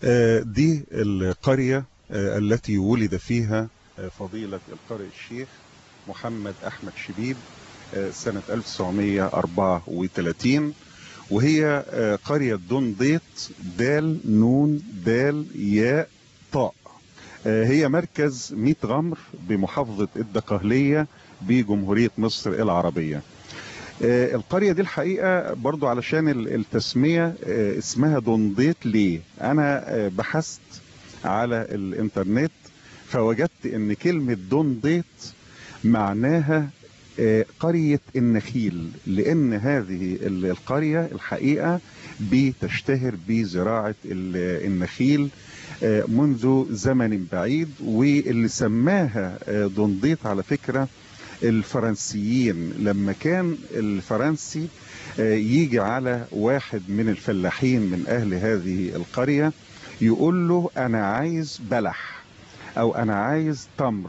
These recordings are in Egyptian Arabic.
آه، دي القرية آه، التي ولد فيها آه، فضيلة القارئ الشيخ محمد أحمد شبيب آه، سنة 1934 وهي آه، قرية دنديط دال نون دال ياء طاء آه، هي مركز ميت غمر بمحافظة الدقهلية بجمهورية مصر العربية آه، القرية دي الحقيقة برضو علشان ال- التسمية آه، اسمها دنديط ليه انا آه، بحثت على الانترنت فوجدت ان كلمة دنديط معناها آه، قرية النخيل لان هذه ال- القرية الحقيقة بتشتهر بزراعة ال- النخيل آه، منذ زمن بعيد واللي سماها آه، دنديط على فكرة الفرنسيين لما كان الفرنسي آه، يجي على واحد من الفلاحين من اهل هذه القرية يقول له انا عايز بلح او انا عايز تمر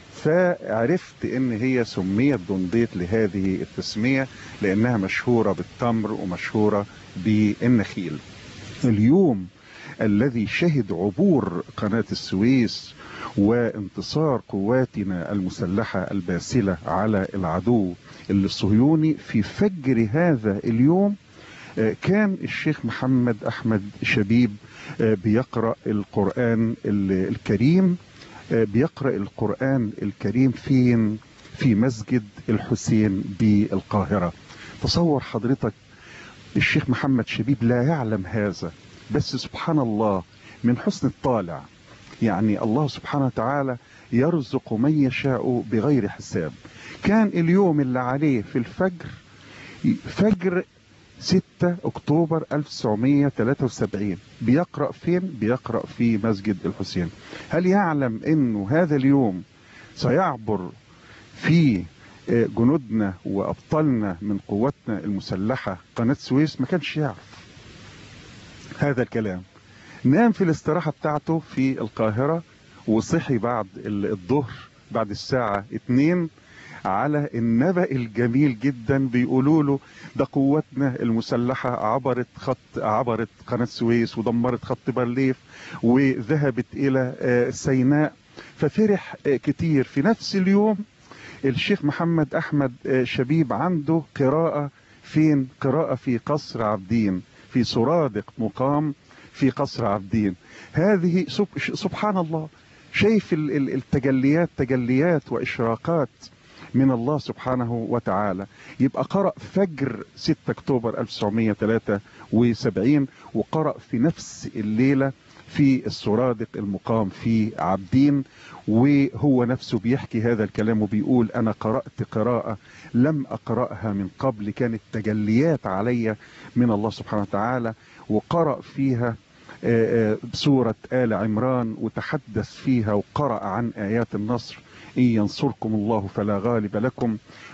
فعرفت ان هي سميت دنديط لهذه التسمية لانها مشهورة بالتمر ومشهورة بالنخيل اليوم الذي شهد عبور قناة السويس وانتصار قواتنا المسلحة الباسلة على العدو الصهيوني في فجر هذا اليوم آه، كان الشيخ محمد أحمد شبيب آه، بيقرأ القرآن ال- الكريم آه، بيقرأ القرآن الكريم فين في مسجد الحسين بالقاهرة تصور حضرتك الشيخ محمد شبيب لا يعلم هذا بس سبحان الله من حسن الطالع يعني الله سبحانه وتعالى يرزق من يشاء بغير حساب كان اليوم اللي عليه في الفجر فجر 6 اكتوبر 1973 بيقرأ فين بيقرأ في مسجد الحسين هل يعلم انه هذا اليوم سيعبر في آه، جنودنا وابطالنا من قواتنا المسلحة قناة سويس ما كانش يعرف هذا الكلام نام في الاستراحة بتاعته في القاهرة وصحي بعد ال- الظهر بعد الساعة 2 على النبأ الجميل جدا بيقولوا له ده قواتنا المسلحة عبرت خط عبرت قناة سويس ودمرت خط بارليف وذهبت إلى آه، سيناء ففرح آه، كتير في نفس اليوم الشيخ محمد أحمد آه، شبيب عنده قراءة فين قراءة في قصر عابدين في سرادق مقام في قصر عابدين هذه سب- سبحان الله شايف ال- ال- التجليات تجليات وإشراقات من الله سبحانه وتعالى يبقى قرأ فجر 6 أكتوبر 1973 وقرأ في نفس الليلة في السرادق المقام في عابدين وهو نفسه بيحكي هذا الكلام وبيقول أنا قرأت قراءة لم أقرأها من قبل كانت تجليات علي من الله سبحانه وتعالى وقرأ فيها آه، آه، سورة آل عمران وتحدث فيها وقرأ عن آيات النصر إن ينصركم الله فلا غالب لكم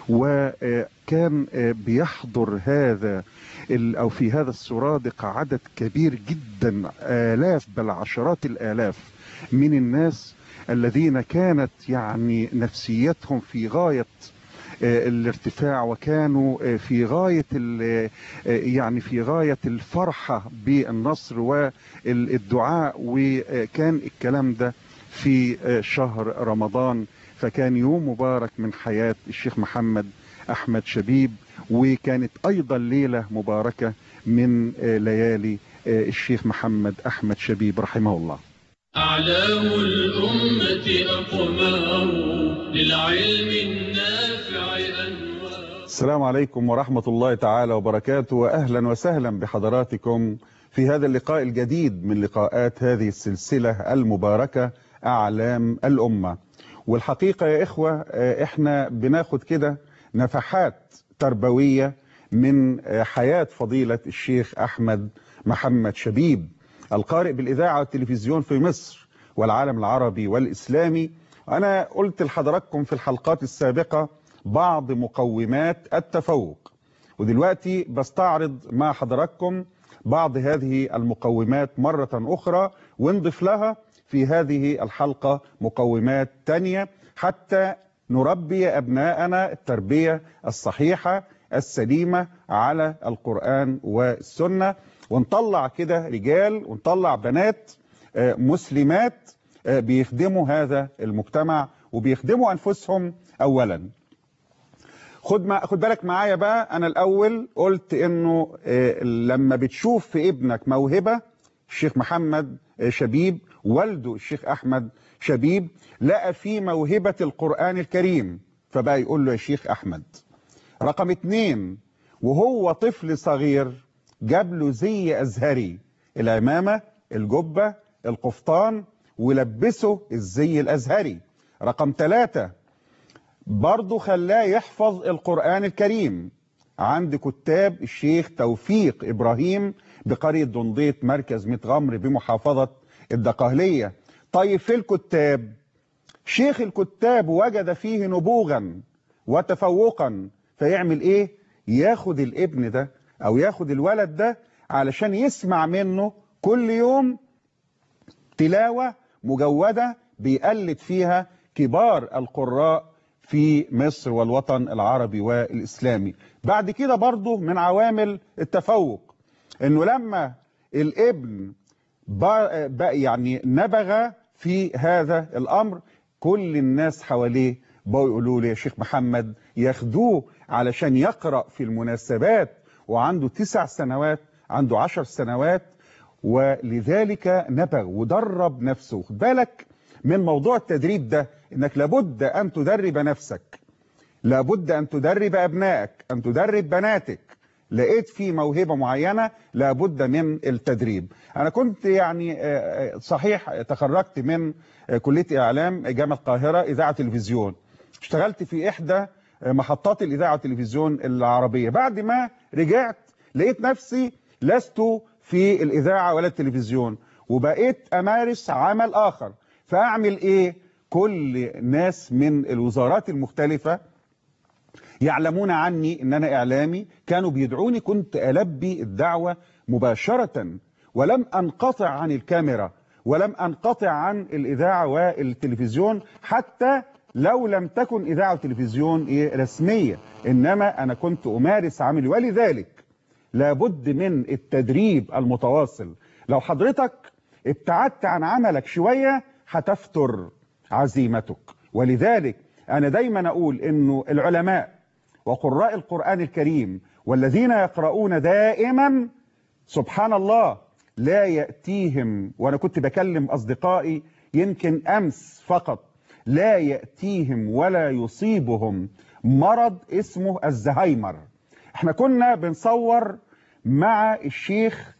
وكان آه، بيحضر هذا ال- أو في هذا السرادق عدد كبير جدا آلاف بل عشرات الآلاف من الناس الذين كانت يعني نفسيتهم في غاية آه، الارتفاع وكانوا آه، في غاية ال- آه، يعني في غاية الفرحة بالنصر والدعاء وكان الكلام ده في آه، شهر رمضان فكان يوم مبارك من حياة الشيخ محمد أحمد شبيب وكانت أيضا ليلة مباركة من آه، ليالي آه، الشيخ محمد أحمد شبيب رحمه الله أعلام الأمة أقمار للعلم النافع أنوار السلام عليكم ورحمة الله تعالى وبركاته وأهلا وسهلا بحضراتكم في هذا اللقاء الجديد من لقاءات هذه السلسلة المباركة أعلام الأمة والحقيقة يا إخوة آه، إحنا بناخد كده نفحات تربوية من آه، حياة فضيلة الشيخ أحمد محمد شبيب القارئ بالإذاعة والتلفزيون في مصر والعالم العربي والإسلامي أنا قلت لحضراتكم في الحلقات السابقة بعض مقومات التفوق ودلوقتي بستعرض مع حضراتكم بعض هذه المقومات مرة أخرى ونضيف لها في هذه الحلقة مقومات تانية حتى نربي أبناءنا التربية الصحيحة السليمة على القرآن والسنة ونطلع كده رجال ونطلع بنات آه، مسلمات آه، بيخدموا هذا المجتمع وبيخدموا انفسهم اولا خد ما خد بالك معايا بقى انا الاول قلت انه آه، لما بتشوف في ابنك موهبه الشيخ محمد آه، شبيب والده الشيخ احمد شبيب لقى فيه موهبه القران الكريم فبقى يقول له يا شيخ احمد رقم اتنين وهو طفل صغير جاب له زي ازهري العمامه الجبه القفطان ولبسه الزي الازهري رقم ثلاثة برضه خلاه يحفظ القرآن الكريم عند كتاب الشيخ توفيق إبراهيم بقرية دنديط مركز ميت غمر بمحافظة الدقهلية طيب في الكتاب شيخ الكتاب وجد فيه نبوغا وتفوقا فيعمل ايه ياخد الابن ده او ياخد الولد ده علشان يسمع منه كل يوم تلاوة مجودة بيقلد فيها كبار القراء في مصر والوطن العربي والإسلامي بعد كده برضه من عوامل التفوق انه لما الابن با- با- يعني نبغ في هذا الامر كل الناس حواليه بقوا يقولوا له يا شيخ محمد ياخدوه علشان يقرأ في المناسبات وعنده تسع سنوات عنده عشر سنوات ولذلك نبغ ودرب نفسه خد بالك من موضوع التدريب ده انك لابد ان تدرب نفسك لابد ان تدرب ابنائك ان تدرب بناتك لقيت في موهبة معينة لابد من التدريب انا كنت يعني آه، آه، صحيح تخرجت من آه، كلية اعلام جامعة القاهرة اذاعة تلفزيون اشتغلت في احدى آه، محطات الاذاعة والتلفزيون العربية بعد ما رجعت لقيت نفسي لست في الاذاعة ولا التلفزيون وبقيت امارس عمل اخر فاعمل ايه كل ناس من الوزارات المختلفة يعلمون عني ان انا اعلامي كانوا بيدعوني كنت البي الدعوة مباشرة ولم انقطع عن الكاميرا ولم انقطع عن الاذاعة والتلفزيون حتى لو لم تكن اذاعة وتلفزيون إيه رسمية انما انا كنت امارس عملي ولذلك لابد من التدريب المتواصل لو حضرتك ابتعدت عن عملك شوية هتفتر عزيمتك ولذلك أنا دايما أقول أنه العلماء وقراء القرآن الكريم والذين يقرؤون دائما سبحان الله لا يأتيهم وأنا كنت بكلم أصدقائي يمكن أمس فقط لا يأتيهم ولا يصيبهم مرض اسمه الزهايمر احنا كنا بنصور مع الشيخ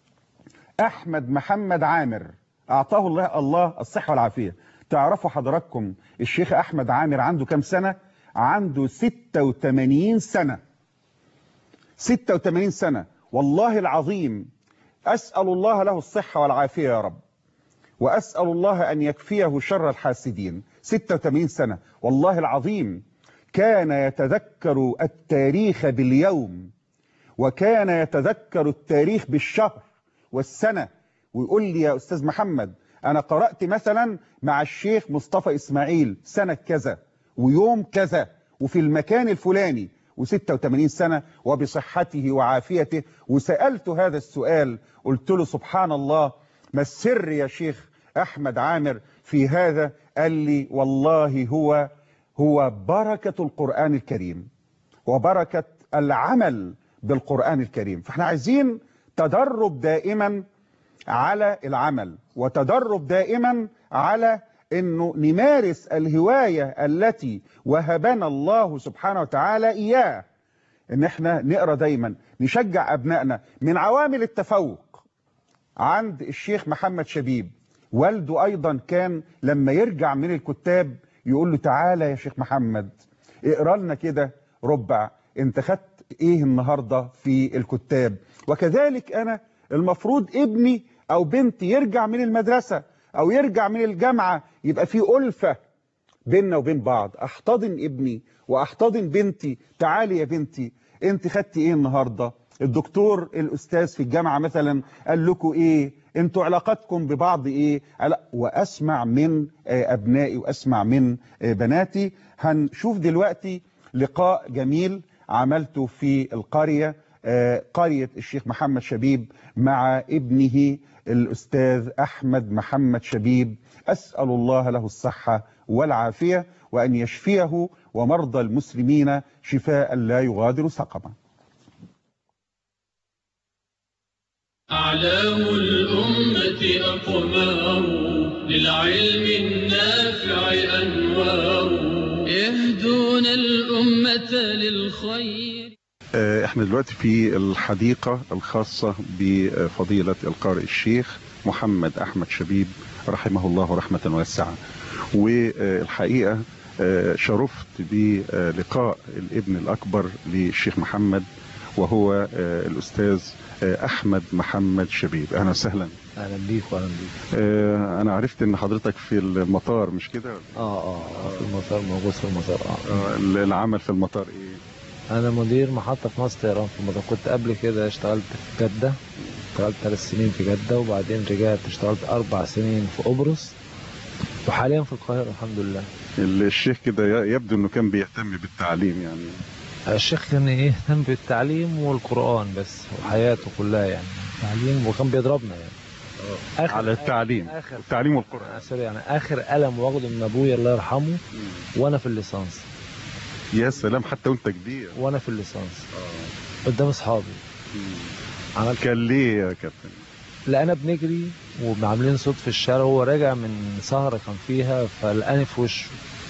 احمد محمد عامر اعطاه الله الله الصحه والعافيه تعرفوا حضراتكم الشيخ احمد عامر عنده كام سنه عنده 86 سنه 86 سنه والله العظيم اسال الله له الصحه والعافيه يا رب واسال الله ان يكفيه شر الحاسدين 86 سنه والله العظيم كان يتذكر التاريخ باليوم وكان يتذكر التاريخ بالشهر والسنة ويقول لي يا أستاذ محمد أنا قرأت مثلا مع الشيخ مصطفى إسماعيل سنة كذا ويوم كذا وفي المكان الفلاني و86 سنة وبصحته وعافيته وسألت هذا السؤال قلت له سبحان الله ما السر يا شيخ أحمد عامر في هذا قال لي والله هو هو بركة القرآن الكريم وبركة العمل بالقرآن الكريم فاحنا عايزين تدرب دائما على العمل وتدرب دائما على انه نمارس الهواية التي وهبنا الله سبحانه وتعالى اياه ان احنا نقرا دايما نشجع ابنائنا من عوامل التفوق عند الشيخ محمد شبيب والده ايضا كان لما يرجع من الكتاب يقول له تعالى يا شيخ محمد اقرا لنا كده ربع انت خدت ايه النهارده في الكتاب وكذلك انا المفروض ابني او بنتي يرجع من المدرسه او يرجع من الجامعه يبقى في الفه بيننا وبين بعض احتضن ابني واحتضن بنتي تعالي يا بنتي انت خدتي ايه النهارده الدكتور الاستاذ في الجامعه مثلا قال لكم ايه انتوا علاقاتكم ببعض ايه لا واسمع من آه، ابنائي واسمع من آه، بناتي هنشوف دلوقتي لقاء جميل عملته في القريه آه، قريه الشيخ محمد شبيب مع ابنه الأستاذ أحمد محمد شبيب أسأل الله له الصحة والعافية وأن يشفيه ومرضى المسلمين شفاء لا يغادر سقما أعلام الأمة أقمار للعلم النافع أنوار يهدون الأمة للخير آه، احنا دلوقتي في الحديقة الخاصة بفضيلة القارئ الشيخ محمد أحمد شبيب رحمه الله رحمة واسعة والحقيقة آه، شرفت بلقاء الابن الأكبر للشيخ محمد وهو آه، الأستاذ آه، أحمد محمد شبيب أهلا وسهلا اهلا بيك واهلا بيك آه، أنا عرفت إن حضرتك في المطار مش كده؟ اه اه آه، في المطار موجود في المطار اه آه، العمل في المطار إيه؟ انا مدير محطه مصر طيران في المطار كنت قبل كده اشتغلت في جده اشتغلت ثلاث سنين في جده وبعدين رجعت اشتغلت اربع سنين في قبرص وحاليا في القاهره الحمد لله الشيخ كده يبدو إنه كان بيهتم بالتعليم يعني الشيخ كان ايه يهتم بالتعليم والقران بس وحياته كلها يعني تعليم وكان بيضربنا يعني آخر على التعليم اخر التعليم والقرآن آه، سوري يعني اخر قلم واخده من ابويا الله يرحمه وانا في الليسانس يا سلام حتى وانت كبير وانا في الليسانس قدام اصحابي عملت كان ليه يا كابتن لقينا بنجري وعاملين صوت في الشارع وهو راجع من سهرة كان فيها فلقاني في وشه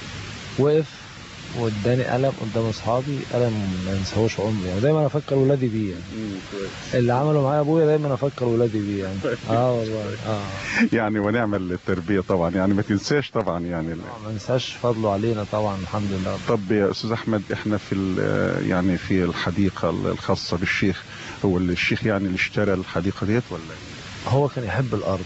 وقف واداني قلم قدام اصحابي قلم ما ينساهوش عمري يعني دايما افكر ولادي بيه يعني اللي عملوا معايا ابويا دايما افكر ولادي بيه يعني اه والله اه يعني ونعمل التربية طبعا يعني ما تنساش طبعا يعني آه، ما ننساش فضله علينا طبعا الحمد لله طب يا استاذ احمد احنا في ال- يعني في الحديقة الخاصة بالشيخ هو اللي الشيخ يعني اللي اشترى الحديقة ديت ولا إيه؟ هو كان يحب الارض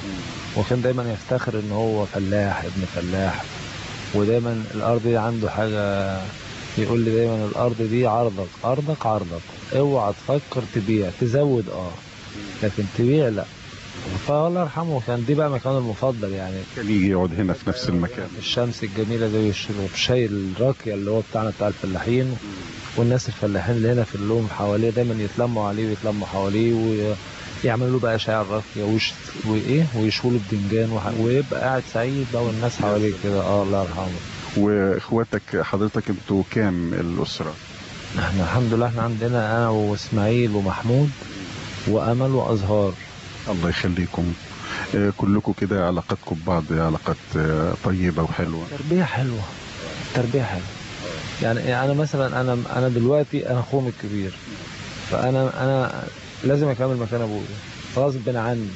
وكان دايما يفتخر ان هو فلاح ابن فلاح ودايما الارض دي عنده حاجه يقول لي دايما الارض دي عرضك ارضك عرضك اوعى تفكر تبيع تزود اه لكن تبيع لا فالله يرحمه كان دي بقى مكانه المفضل يعني كان يجي يقعد هنا في نفس المكان الشمس الجميله دي ويشرب شاي الراقيه اللي هو بتاعنا بتاع الفلاحين والناس الفلاحين اللي هنا في اللوم حواليه دايما يتلموا عليه ويتلموا حواليه ويعملوا له بقى شاي الراقيه ويش وايه ويشوا له بدنجان وح... ويبقى قاعد سعيد بقى والناس حواليه كده اه الله يرحمه واخواتك حضرتك انتوا كام الاسرة احنا الحمد لله احنا عندنا انا واسماعيل ومحمود وامل وازهار الله يخليكم آه، كلكم كده علاقتكم ببعض علاقات آه، طيبة وحلوة تربيه حلوه تربيه حلوه يعني انا مثلا انا انا دلوقتي انا اخوهم الكبير فانا انا لازم اكمل مكان ابويا غصب عني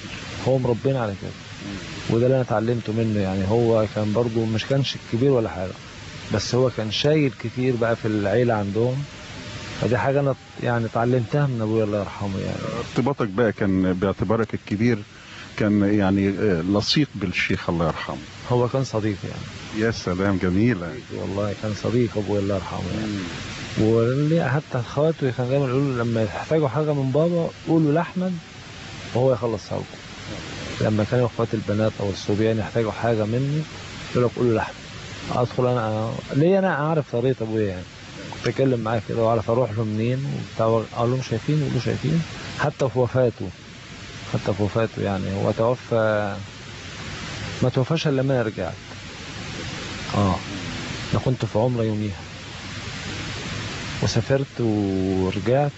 هو مربينا على كده وده اللي انا اتعلمته منه يعني هو كان برضو مش كانش الكبير ولا حاجه بس هو كان شايل كتير بقى في العيله عندهم فدي حاجه انا يعني اتعلمتها من ابويا الله يرحمه يعني ارتباطك بقى كان باعتبارك الكبير كان يعني آه، لصيق بالشيخ الله يرحمه هو كان صديق يعني يا سلام جميلة والله كان صديق ابويا الله يرحمه يعني واللي حتى اخواته كان دايما يقولوا لما يحتاجوا حاجه من بابا قولوا لاحمد وهو يخلصها لكم لما كانوا اخوات البنات او الصبيان يحتاجوا حاجه مني يقول لك قولوا لاحمد ادخل انا ليه انا اعرف طريقه ابويا يعني كنت اتكلم معاه كده واعرف اروح له منين وبتاع اقول لهم شايفين يقولوا شايفين حتى في وفاته حتى في وفاته يعني هو توفى ما توفاش الا لما انا رجعت اه انا كنت في عمره يوميها وسافرت ورجعت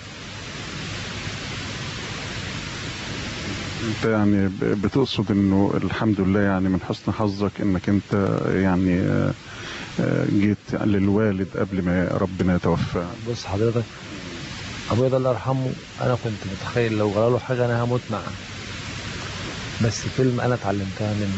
انت يعني ب- بتقصد انه الحمد لله يعني من حسن حظك انك انت يعني آه، آه، جيت للوالد قبل ما ربنا يتوفى بص حضرتك ابويا ده الله يرحمه انا كنت متخيل لو جرى له حاجه انا هموت معاه بس كلمه انا اتعلمتها منه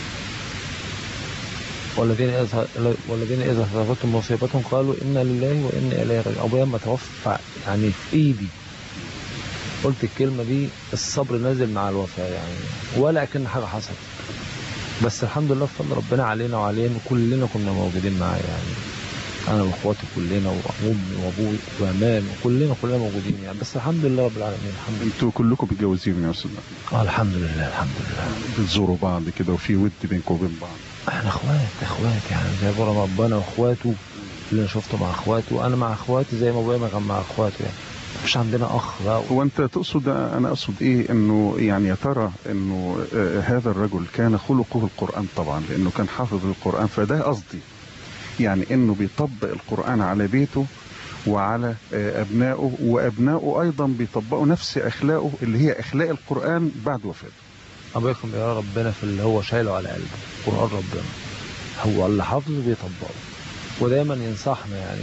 والذين اذا والذين اذا اصابتهم مصيبه قالوا انا لله وانا اليه راجعون ابويا لما توفى يعني في ايدي قلت الكلمه دي الصبر نازل مع الوفاه يعني ولا كأن حاجه حصلت بس الحمد لله بفضل ربنا علينا وعلينا كلنا كنا موجودين معاه يعني انا واخواتي كلنا وامي وابوي وامان وكلنا كلنا موجودين يعني بس الحمد لله رب العالمين الحمد لله انتوا كلكم متجوزين يا استاذ اه الحمد لله الحمد لله بتزوروا بعض كده وفي ود بينكم وبين بعض احنا اخوات اخوات يعني زي ابو ربنا واخواته اللي انا شفته مع اخواته انا مع اخواتي زي ما ابويا ما كان مع اخواته يعني مش عندنا اخ بقى هو انت تقصد انا اقصد ايه انه يعني يا ترى انه آه، هذا الرجل كان خلقه القران طبعا لانه كان حافظ القران فده قصدي يعني انه بيطبق القران على بيته وعلى آه، ابنائه وابنائه ايضا بيطبقوا نفس اخلاقه اللي هي اخلاق القران بعد وفاته ابويا كان بيقرا ربنا في اللي هو شايله على قلبه قران ربنا هو اللي حافظه بيطبقه ودايما ينصحنا يعني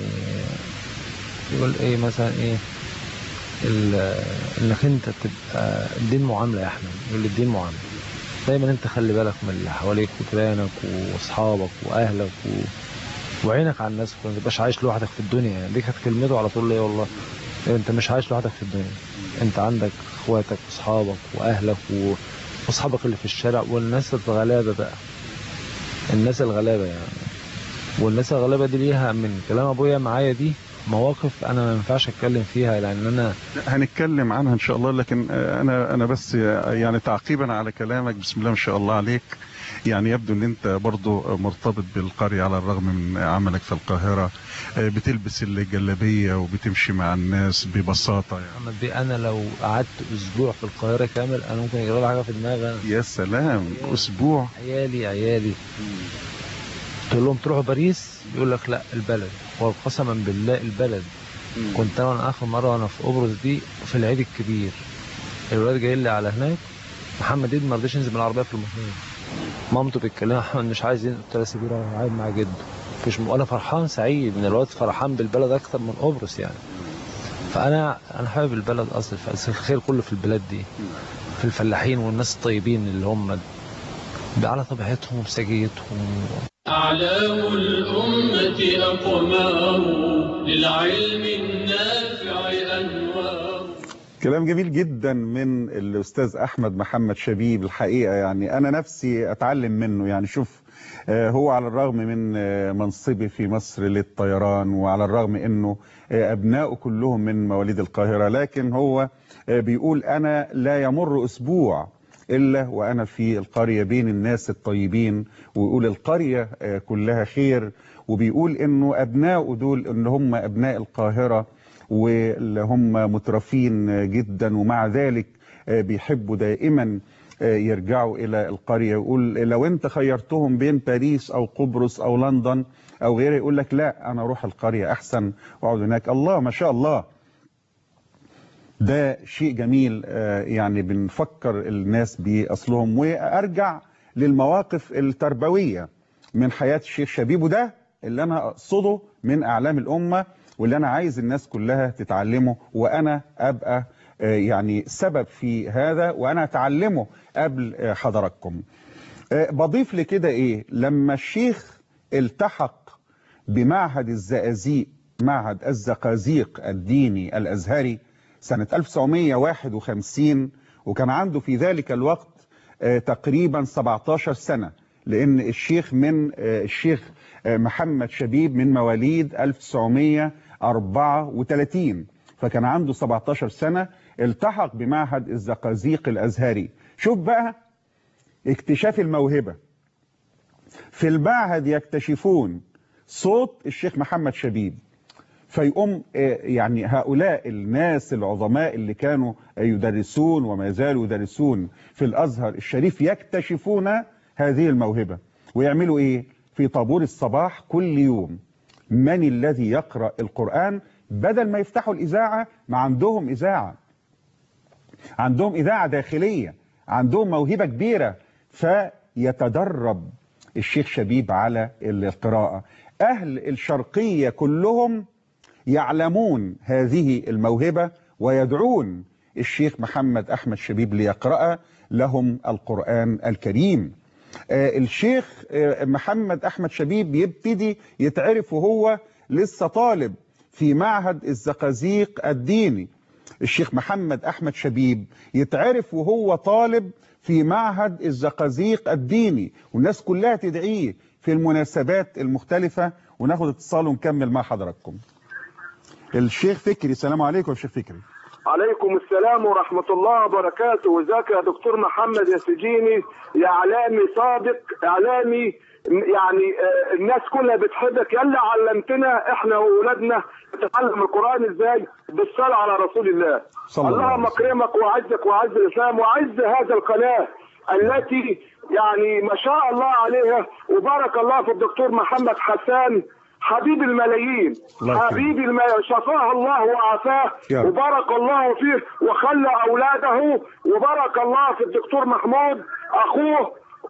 يقول ايه مثلا ايه ال- انك انت تبقى الدين معامله يا احمد يقول لي الدين معامله دايما انت خلي بالك من اللي حواليك وجيرانك واصحابك واهلك و... وعينك على الناس ما تبقاش عايش لوحدك في الدنيا يعني دي كانت كلمته على طول ليه والله انت مش عايش لوحدك في الدنيا انت عندك اخواتك واصحابك واهلك و... واصحابك اللي في الشارع والناس الغلابه بقى الناس الغلابه يعني والناس الغلابه دي ليها من كلام ابويا معايا دي مواقف انا ما ينفعش اتكلم فيها لان انا هنتكلم عنها ان شاء الله لكن آه، انا انا بس آه، يعني تعقيبا على كلامك بسم الله ما شاء الله عليك يعني يبدو ان انت برضو مرتبط بالقرية على الرغم من عملك في القاهرة آه، بتلبس الجلابية وبتمشي مع الناس ببساطة يعني محمد بيه انا لو قعدت اسبوع في القاهره كامل انا ممكن يجرى لي حاجه في دماغي أنا. يا سلام اسبوع عيالي عيالي تقول لهم تروحوا باريس يقول لك لا البلد وقسما بالله البلد كنت انا وأنا اخر مره وانا في قبرص دي في العيد الكبير الولاد جايين لي على هناك محمد عيد ما رضيش ينزل من العربيه في المحيط مامته بتتكلم احمد مش عايز ينزل قلت لها سيبيه يروح قاعد مع جده مفيش وانا فرحان سعيد ان الواد فرحان بالبلد اكتر من قبرص يعني فانا انا حابب البلد اصلا بس الخير كله في البلاد دي في الفلاحين والناس الطيبين اللي هم على طبيعتهم وسجيتهم أعلام الأمة أقمار للعلم النافع أنوار كلام جميل جدا من الاستاذ احمد محمد شبيب الحقيقه يعني انا نفسي اتعلم منه يعني شوف آه، هو على الرغم من آه، منصبه في مصر للطيران وعلى الرغم انه آه، ابنائه كلهم من مواليد القاهره لكن هو آه، بيقول انا لا يمر اسبوع الا وانا في القريه بين الناس الطيبين ويقول القريه آه، كلها خير وبيقول انه ابنائه دول ان هم ابناء القاهره واللي هم مترفين جدا ومع ذلك آه، بيحبوا دائما آه، يرجعوا الى القريه يقول لو انت خيرتهم بين باريس او قبرص او لندن او غيره يقول لك لا انا اروح القريه احسن واقعد هناك الله ما شاء الله ده شيء جميل آه، يعني بنفكر الناس باصلهم وارجع للمواقف التربويه من حياه الشيخ شبيب وده اللي انا اقصده من اعلام الامه واللي انا عايز الناس كلها تتعلمه وانا ابقى آه، يعني سبب في هذا وانا اتعلمه قبل آه، حضراتكم آه، بضيف لكده ايه لما الشيخ التحق بمعهد الزقازيق معهد الزقازيق الديني الازهري سنة 1951 وكان عنده في ذلك الوقت آه، تقريبا 17 سنة لأن الشيخ من آه، الشيخ آه، محمد شبيب من مواليد 1934 فكان عنده 17 سنة التحق بمعهد الزقازيق الأزهري شوف بقى اكتشاف الموهبة في المعهد يكتشفون صوت الشيخ محمد شبيب فيقوم آه، يعني هؤلاء الناس العظماء اللي كانوا يدرسون وما زالوا يدرسون في الازهر الشريف يكتشفون هذه الموهبه ويعملوا ايه؟ في طابور الصباح كل يوم من الذي يقرا القران بدل ما يفتحوا الاذاعه ما عندهم اذاعه عندهم اذاعه داخليه عندهم موهبه كبيره فيتدرب الشيخ شبيب على القراءه اهل الشرقيه كلهم يعلمون هذه الموهبة ويدعون الشيخ محمد أحمد شبيب ليقرأ لهم القرآن الكريم آه، الشيخ آه، محمد أحمد شبيب يبتدي يتعرف وهو لسه طالب في معهد الزقازيق الديني الشيخ محمد أحمد شبيب يتعرف وهو طالب في معهد الزقازيق الديني والناس كلها تدعيه في المناسبات المختلفة وناخد اتصال ونكمل مع حضراتكم الشيخ فكري السلام عليكم يا شيخ فكري عليكم السلام ورحمة الله وبركاته ازيك يا دكتور محمد يا سجيني يا اعلامي صادق اعلامي يعني آه، الناس كلها بتحبك يلا علمتنا احنا واولادنا نتعلم القرآن ازاي بالصلاة على رسول الله صلى الله عليه اللهم وسلم. اكرمك واعزك واعز الاسلام واعز هذا القناة التي يعني ما شاء الله عليها وبارك الله في الدكتور محمد حسان حبيب الملايين الله يكرمك. حبيب الملايين شفاه الله وعافاه يا رب. وبارك الله فيه وخلى اولاده وبارك الله في الدكتور محمود اخوه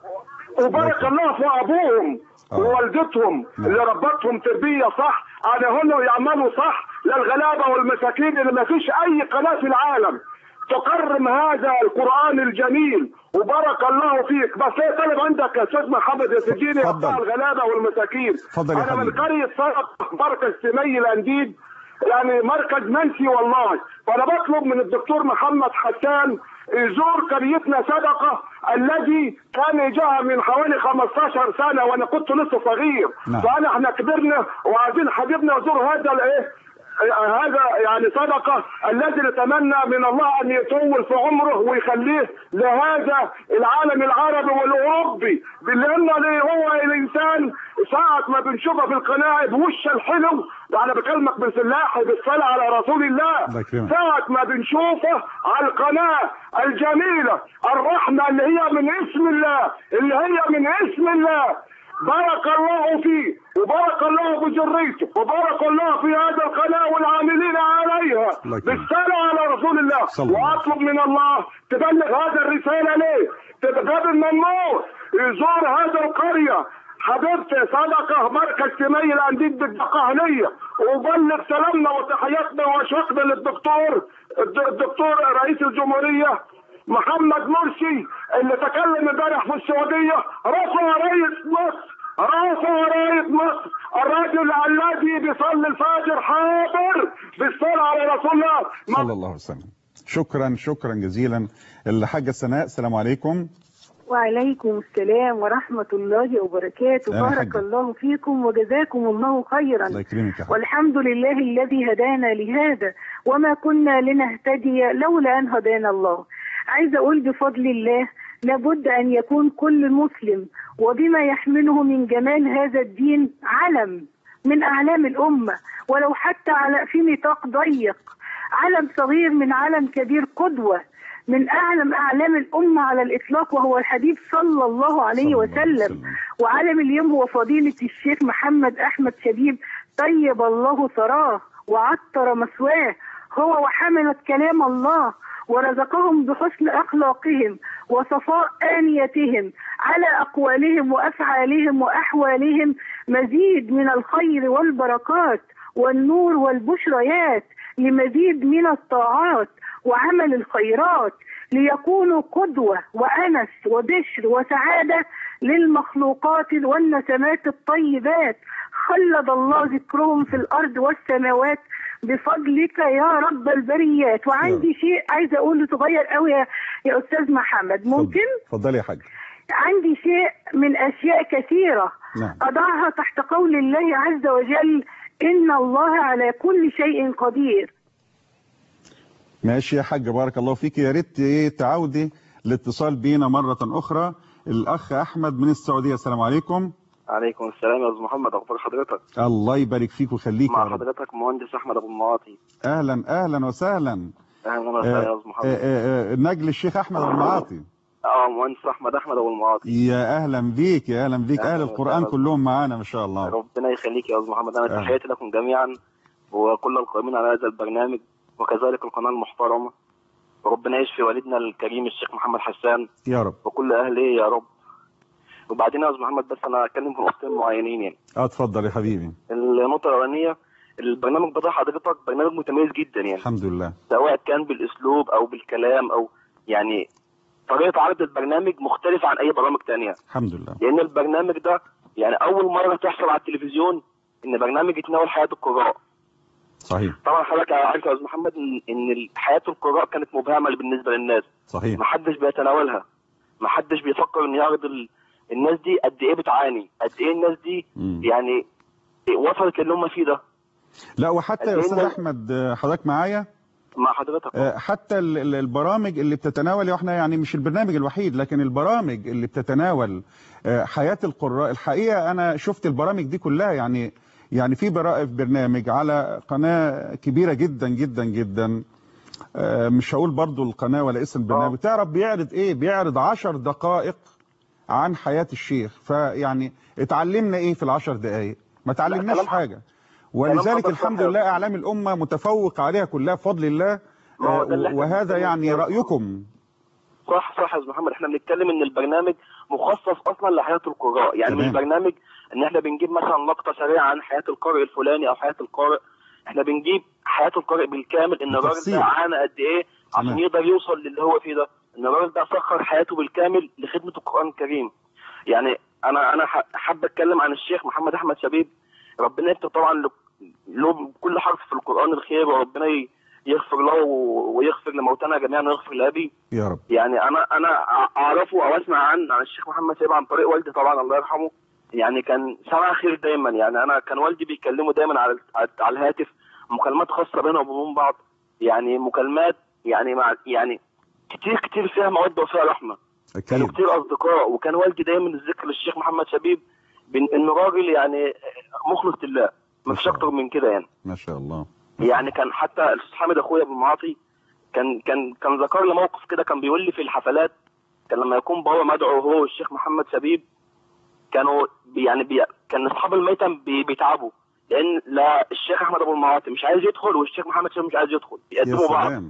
وبارك الله في ابوهم آه. ووالدتهم نعم. اللي ربتهم تربيه صح على هم يعملوا صح للغلابه والمساكين اللي ما فيش اي قناه في العالم تكرم هذا القران الجميل وبارك الله فيك بس هي طلب عندك يا استاذ محمد يا سجيني اتفضل. بتاع الغلابه والمساكين اتفضل يا انا من حبيبي. قريه صرف مركز سمي الانديد يعني مركز منسي والله فانا بطلب من الدكتور محمد حسان يزور قريتنا صدقه الذي كان يجاها من حوالي 15 سنه وانا كنت لسه صغير نعم. فانا احنا كبرنا وعايزين حبيبنا يزور هذا الايه هذا يعني صدقة الذي نتمنى من الله أن يطول في عمره ويخليه لهذا العالم العربي والأوروبي لأن هو الإنسان ساعة ما بنشوفه في القناة بوش الحلو أنا بكلمك بسلاحي بالصلاة على رسول الله الله يكرمك. ساعة ما بنشوفه على القناة الجميلة الرحمة اللي هي من اسم الله اللي هي من اسم الله بارك الله فيه وبارك الله بذريته وبارك الله في هذا القناة والعاملين عليها الله يكرمك. بالصلاة على رسول الله صلى الله عليه وأطلب من الله تبلغ هذا الرسالة ليه تبقى المنور يزور هذا القرية حبيبتي صدقة مركز سمي الأنديد بالدقهلية وبلغ سلامنا وتحياتنا وأشواقنا للدكتور الد- الدكتور رئيس الجمهورية محمد مرسي اللي تكلم امبارح في السعودية رفع رئيس مصر رفع رئيس مصر الرجل الذي بيصلي الفجر حاضر بالصلاة على رسول الله صلى الله عليه وسلم شكرا شكرا جزيلا الحاجة سناء السلام عليكم وعليكم السلام ورحمة الله وبركاته أهلا بارك حاجة. الله فيكم وجزاكم الله خيرا الله يكرمك يا حبيبي. والحمد لله الذي هدانا لهذا وما كنا لنهتدي لولا أن هدانا الله عايزة أقول بفضل الله لابد أن يكون كل مسلم وبما يحمله من جمال هذا الدين علم من أعلام الأمة ولو حتى على في نطاق ضيق علم صغير من علم كبير قدوة من أعلم أعلام الأمة على الإطلاق وهو الحبيب صلى الله عليه صلى الله عليه وسلم وسلم. وعالم اليوم هو فضيلة الشيخ محمد أحمد شبيب طيب الله ثراه وعطر مثواه هو وحملت كلام الله ورزقهم بحسن أخلاقهم وصفاء آنيتهم على أقوالهم وأفعالهم وأحوالهم مزيد من الخير والبركات والنور والبشريات لمزيد من الطاعات وعمل الخيرات ليكونوا قدوة وأنس وبشر وسعادة للمخلوقات والنسمات الطيبات خلد الله ذكرهم في الأرض والسماوات بفضلك يا رب البريات وعندي شيء عايزة أقوله صغير قوي يا, يا أستاذ محمد ممكن اتفضلي يا حاج عندي شيء من أشياء كثيرة نعم أضعها تحت قول الله عز وجل إن الله على كل شيء قدير ماشي يا حاج بارك الله فيك يا ريت ايه تعودي الاتصال بينا مرة أخرى الأخ أحمد من السعودية السلام عليكم عليكم السلام يا استاذ محمد اخبار حضرتك الله يبارك فيك ويخليك يا مع رب حضرتك مهندس احمد ابو المعاطي أهلا أهلا وسهلا اهلا وسهلا يا استاذ آه، محمد آه، آه، نجل الشيخ أحمد المعاطي اه مهندس احمد احمد ابو المعاطي يا أهلا بيك يا أهلا بيك أهلا أهل القرآن وسهلا. كلهم معانا ما شاء الله ربنا يخليك يا استاذ محمد انا أهلا. تحياتي لكم جميعا وكل القائمين على هذا البرنامج وكذلك القناه المحترمه وربنا يشفي والدنا الكريم الشيخ محمد حسان يا رب وكل اهله يا رب وبعدين يا استاذ محمد بس انا هتكلم في نقطتين معينين يعني اه اتفضل يا حبيبي النقطه الاولانيه البرنامج بتاع حضرتك برنامج متميز جدا يعني الحمد لله سواء كان بالاسلوب او بالكلام او يعني طريقه عرض البرنامج مختلفه عن اي برامج تانية الحمد لله لان البرنامج ده يعني اول مره تحصل على التلفزيون ان برنامج يتناول حياه القراء صحيح طبعا حضرتك عارف يا استاذ محمد ان ان حياه القراء كانت مبهمه بالنسبه للناس صحيح ما حدش بيتناولها ما حدش بيفكر ان يعرض ال... الناس دي قد ايه بتعاني قد ايه الناس دي مم. يعني وصلت للي هم فيه ده لا وحتى يا قد إيه استاذ الناس- احمد آه، حضرتك معايا مع حضرتك آه، حتى ال- ال- البرامج اللي بتتناول واحنا يعني مش البرنامج الوحيد لكن البرامج اللي بتتناول آه، حياة القراء الحقيقة أنا شفت البرامج دي كلها يعني يعني في برا- برنامج على قناة كبيرة جدا جدا جدا آه، مش هقول برضو القناة ولا اسم البرنامج آه. تعرف بيعرض ايه بيعرض عشر دقائق عن حياة الشيخ فيعني اتعلمنا ايه في العشر دقائق ما تعلمناش كلام- حاجة ولذلك حضرتك الحمد صح. لله اعلام الامة متفوق عليها كلها بفضل الله ما هو آه، ده اللي إحنا وهذا بنتكلم يعني فيه. رأيكم صح صح يا استاذ محمد احنا بنتكلم ان البرنامج مخصص اصلا لحياه القراء يعني تمام. مش برنامج ان احنا بنجيب مثلا لقطه سريعه عن حياه القارئ الفلاني او حياه القارئ احنا بنجيب حياه القارئ بالكامل ان الراجل بتفصيل. ده عانى قد ايه تمام. عشان يقدر يوصل للي هو فيه ده ان الراجل ده سخر حياته بالكامل لخدمه القران الكريم يعني انا انا ح- حابب اتكلم عن الشيخ محمد احمد شبيب ربنا يكتب طبعا له- له كل حرف في القران الخير وربنا ي- يغفر له و- ويغفر لموتانا جميعا ويغفر لابي يا رب يعني انا انا اعرفه او اسمع عن عن الشيخ محمد سيب عن طريق والدي طبعا الله يرحمه يعني كان سمع خير دايما يعني انا كان والدي بيكلمه دايما على على الهاتف مكالمات خاصه بينه وبين بعض يعني مكالمات يعني مع يعني كتير كتير فيها موده وفيها رحمه كانوا اكيد كتير اصدقاء وكان والدي دايما الذكر للشيخ محمد شبيب بان انه راجل يعني مخلص لله ما فيش اكتر من كده يعني ما شاء الله يعني كان حتى الاستاذ حامد اخويا ابو معاطي كان كان كان ذكر لي موقف كده كان بيقول لي في الحفلات كان لما يكون بابا مدعو هو والشيخ محمد شبيب كانوا بي يعني بي كان اصحاب الميتم بي بيتعبوا لان لا الشيخ احمد ابو المعاطي مش عايز يدخل والشيخ محمد شبيب مش عايز يدخل يا بيقدموا بعض سلام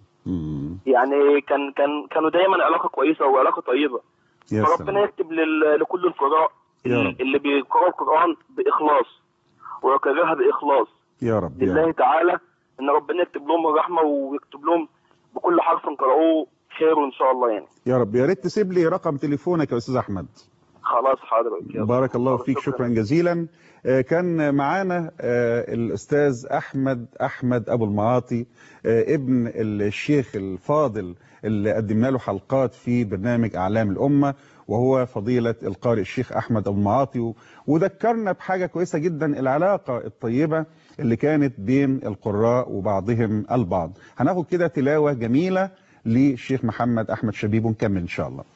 مم. يعني كان كان كانوا دايما علاقه كويسه وعلاقه طيبه يا فربنا سلام يكتب لل- لكل القراء يا رب. اللي بيقرأوا القرآن بإخلاص ويكررها بإخلاص يا رب يا لله رب تعالى إن ربنا يكتب لهم الرحمة ويكتب لهم بكل حرف قرأوه خير إن شاء الله يعني يا رب يا ريت تسيب لي رقم تليفونك يا استاذ احمد خلاص حاضر يلا. بارك الله فيك شكرا جزيلا آه، كان معانا آه، الأستاذ أحمد أحمد أبو المعاطي آه، ابن الشيخ الفاضل اللي قدمنا له حلقات في برنامج أعلام الأمة وهو فضيلة القارئ الشيخ أحمد أبو المعاطي و- وذكرنا بحاجة كويسة جدا العلاقة الطيبة اللي كانت بين القراء وبعضهم البعض هناخد كده تلاوة جميلة للشيخ محمد أحمد شبيب ونكمل إن شاء الله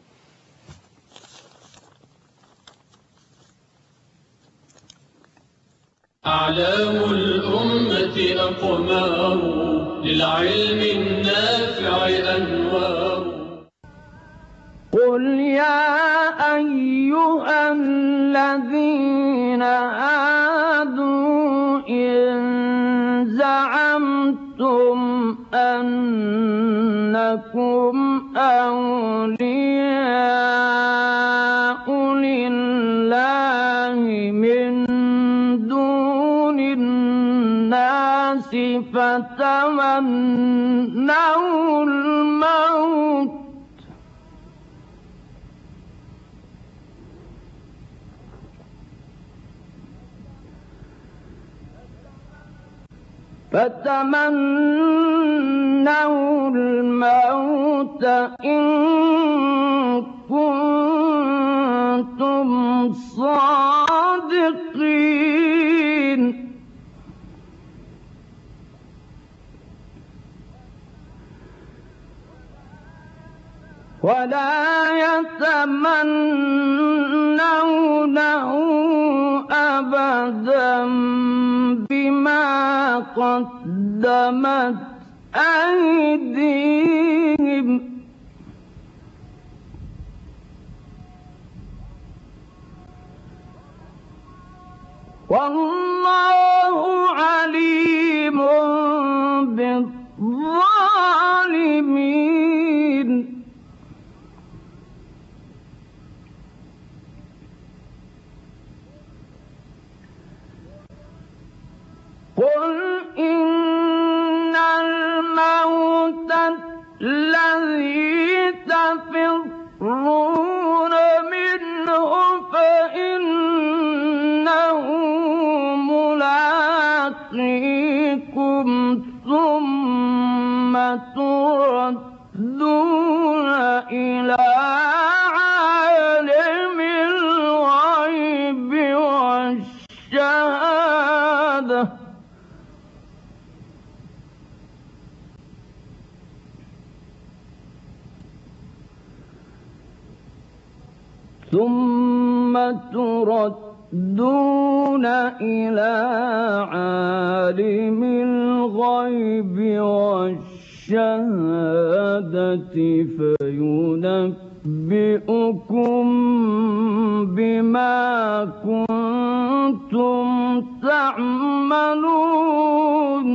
أعلام الأمة أقمار للعلم النافع أنوار قل يا أيها الذين هادوا إن زعمتم أنكم أولياء لله من دون الناس فتمنوا الموت فتمنوا الموت إن كنتم صادقين ولا يتمنونه أبدا بما قدمت أيديهم والله عليم بالظالمين قل إن الموت الذي تفرون منه فإنه ملاقيكم ثم تردون إلى عالم الغيب والشهادة فينبئكم بما كنتم تعملون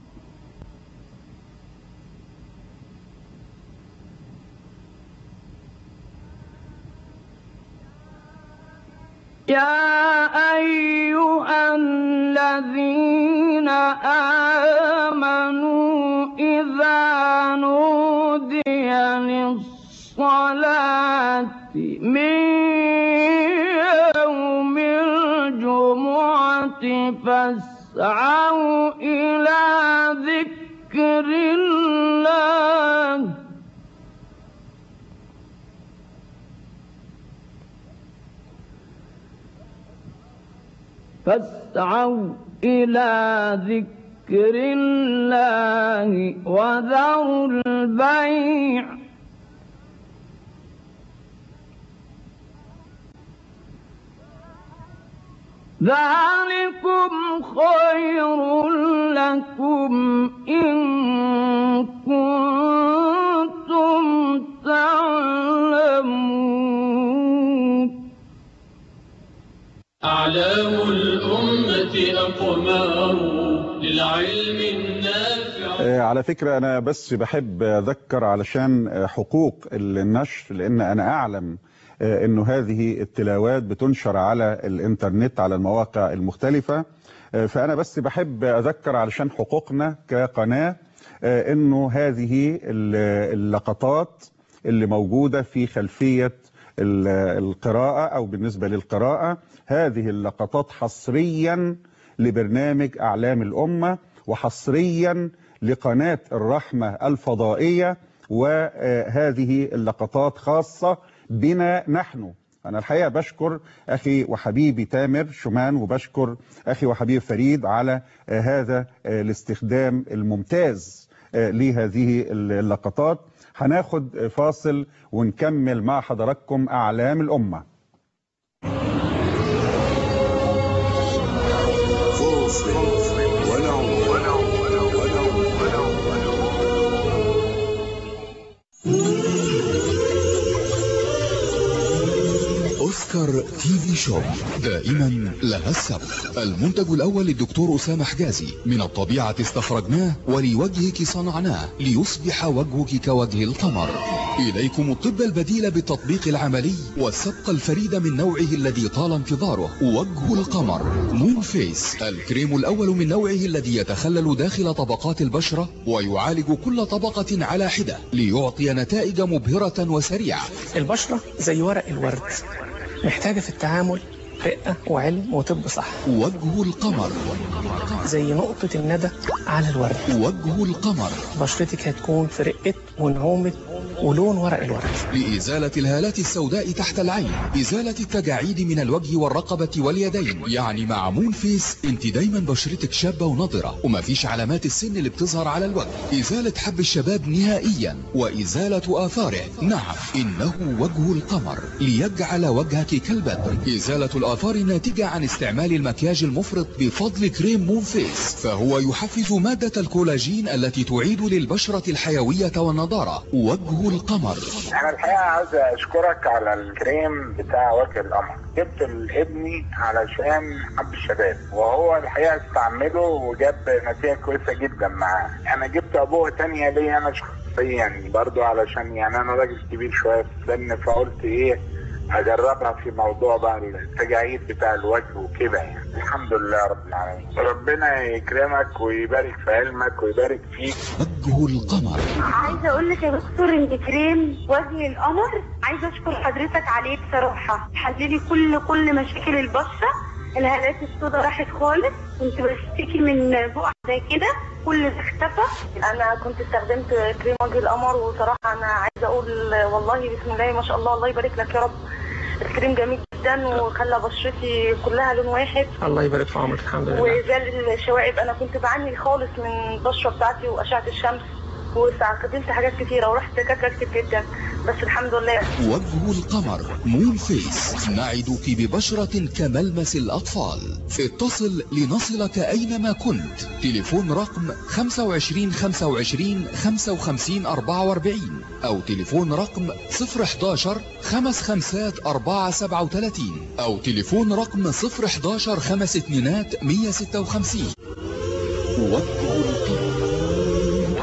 يا أيها الذين آمنوا إذا نودي للصلاة من يوم الجمعة فاسعوا إلى ذكر الله فاسعوا إلى ذكر الله وذروا البيع ذلكم خير لكم إن كنتم تعلمون أعلام الأمة أقمار للعلم النافع آه، على فكرة أنا بس بحب أذكر علشان آه، حقوق النشر لأن أنا أعلم آه، أنه هذه التلاوات بتنشر على الإنترنت على المواقع المختلفة آه، فأنا بس بحب أذكر علشان حقوقنا كقناة آه، أنه هذه ال- اللقطات اللي موجودة في خلفية ال- القراءة أو بالنسبة للقراءة هذه اللقطات حصريا لبرنامج أعلام الأمة وحصريا لقناة الرحمة الفضائية وهذه اللقطات خاصة بنا نحن أنا الحقيقة بشكر أخي وحبيبي تامر شومان وبشكر أخي وحبيبي فريد على آه، هذا آه، الاستخدام الممتاز آه، لهذه اللقطات هناخد آه، فاصل ونكمل مع حضراتكم أعلام الأمة أوسكار تي في شوب دائما لها السبق المنتج الأول للدكتور أسامة حجازي من الطبيعة استخرجناه ولوجهك صنعناه ليصبح وجهك كوجه القمر إليكم الطب البديل بالتطبيق العملي والسبق الفريد من نوعه الذي طال انتظاره وجه القمر مون فيس الكريم الأول من نوعه الذي يتخلل داخل طبقات البشرة ويعالج كل طبقة على حدة ليعطي نتائج مبهرة وسريعة البشرة زي ورق الورد محتاجة في التعامل رقة وعلم وطب صح وجه القمر زي نقطة الندى على الورد وجه القمر بشرتك هتكون في رقة ونعومة ولون ورق الورد لإزالة الهالات السوداء تحت العين إزالة التجاعيد من الوجه والرقبة واليدين يعني مع مون فيس انت دايما بشرتك شابة ونضرة ومفيش علامات السن اللي بتظهر على الوجه إزالة حب الشباب نهائيا وإزالة آثاره نعم إنه وجه القمر ليجعل وجهك كالبدر إزالة الآثار الناتجة عن استعمال المكياج المفرط بفضل كريم مون فيس فهو يحفز مادة الكولاجين التي تعيد للبشرة الحيوية والنضارة وجه القمر انا الحقيقه عاوز اشكرك على الكريم بتاع وجه القمر جبت لابني علشان حب الشباب وهو الحقيقه استعمله وجاب نتيجه كويسه جدا معاه انا جبت ابوه تانية ليا انا شخصيا برضو علشان يعني انا راجل كبير شويه في السن فقلت ايه اجربها في موضوع بقى التجاعيد بتاع الوجه وكده يعني الحمد لله رب العالمين ربنا يكرمك ويبارك في علمك ويبارك فيك وجه القمر عايزه اقول لك يا دكتور ان كريم وجه القمر عايزه اشكر حضرتك عليه بصراحه حللي كل كل مشاكل البشره الهالات السوداء راحت خالص كنت بشتكي من بقع زي كده كل ده اختفى انا كنت استخدمت كريم وجه القمر وصراحه انا عايزه اقول والله بسم الله ما شاء الله الله يبارك لك يا رب الكريم جميل جدا وخلى بشرتي كلها لون واحد الله يبارك في عمرك الحمد لله وزال الشوائب انا كنت بعاني خالص من البشره بتاعتي واشعه الشمس واستخدمت حاجات كتيره ورحت دكاتره كتير جدا بس الحمد لله وجه القمر مون فيس نعدك ببشرة كملمس الأطفال اتصل لنصلك أينما كنت تليفون رقم 25 25 55 44 أو تليفون رقم 011 خمس خمسات 4 37 أو تليفون رقم 011 خمس اتنينات 156 وجه القمر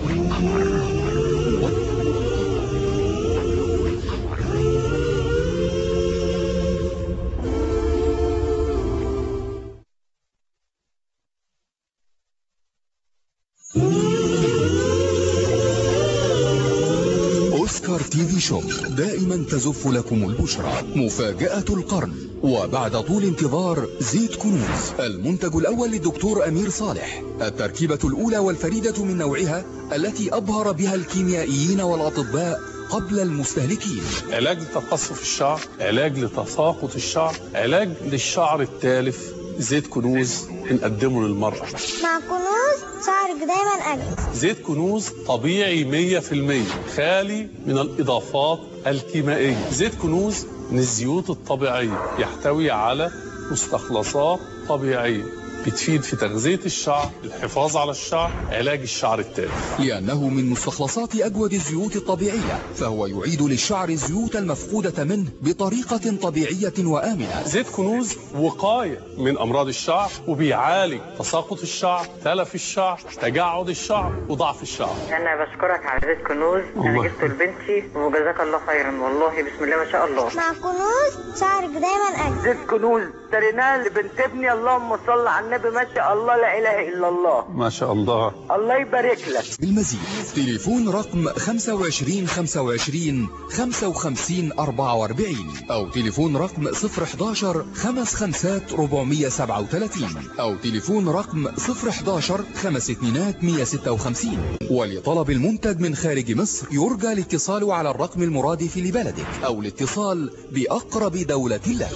أوسكار تي في شوب دائما تزف لكم البشرى مفاجأة القرن وبعد طول انتظار زيت كنوز المنتج الأول للدكتور أمير صالح التركيبة الأولى والفريدة من نوعها التي أبهر بها الكيميائيين والأطباء قبل المستهلكين علاج لتقصف الشعر علاج لتساقط الشعر علاج للشعر التالف زيت كنوز بنقدمه للمرأة مع كنوز شعرك دايما أجمل زيت كنوز طبيعي 100% خالي من الإضافات الكيميائية زيت كنوز من الزيوت الطبيعية يحتوي على مستخلصات طبيعية بتفيد في تغذية الشعر الحفاظ على الشعر علاج الشعر التالف لأنه من مستخلصات أجود الزيوت الطبيعية فهو يعيد للشعر الزيوت المفقودة منه بطريقة طبيعية وآمنة زيت كنوز وقاية من أمراض الشعر وبيعالج تساقط الشعر تلف الشعر تجعد الشعر وضعف الشعر انا بشكرك على زيت كنوز الله. انا جبته لبنتي وجزاك الله خيرا والله بسم الله ما شاء الله مع كنوز شعرك دايما أجمل زيت كنوز اشتريناه لبنت ابني اللهم صل على النبي ما شاء الله لا اله الا الله ما شاء الله الله يبارك لك بالمزيد تليفون رقم 25 25 55 44 أو تليفون رقم 011 خمس خمسات 437 أو تليفون رقم 011 خمس اتنينات 156 ولطلب المنتج من خارج مصر يرجى الاتصال على الرقم المرادف لبلدك أو الاتصال بأقرب دولة لك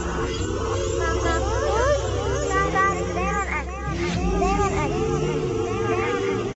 شعرك دايما أجمل دايما أجمل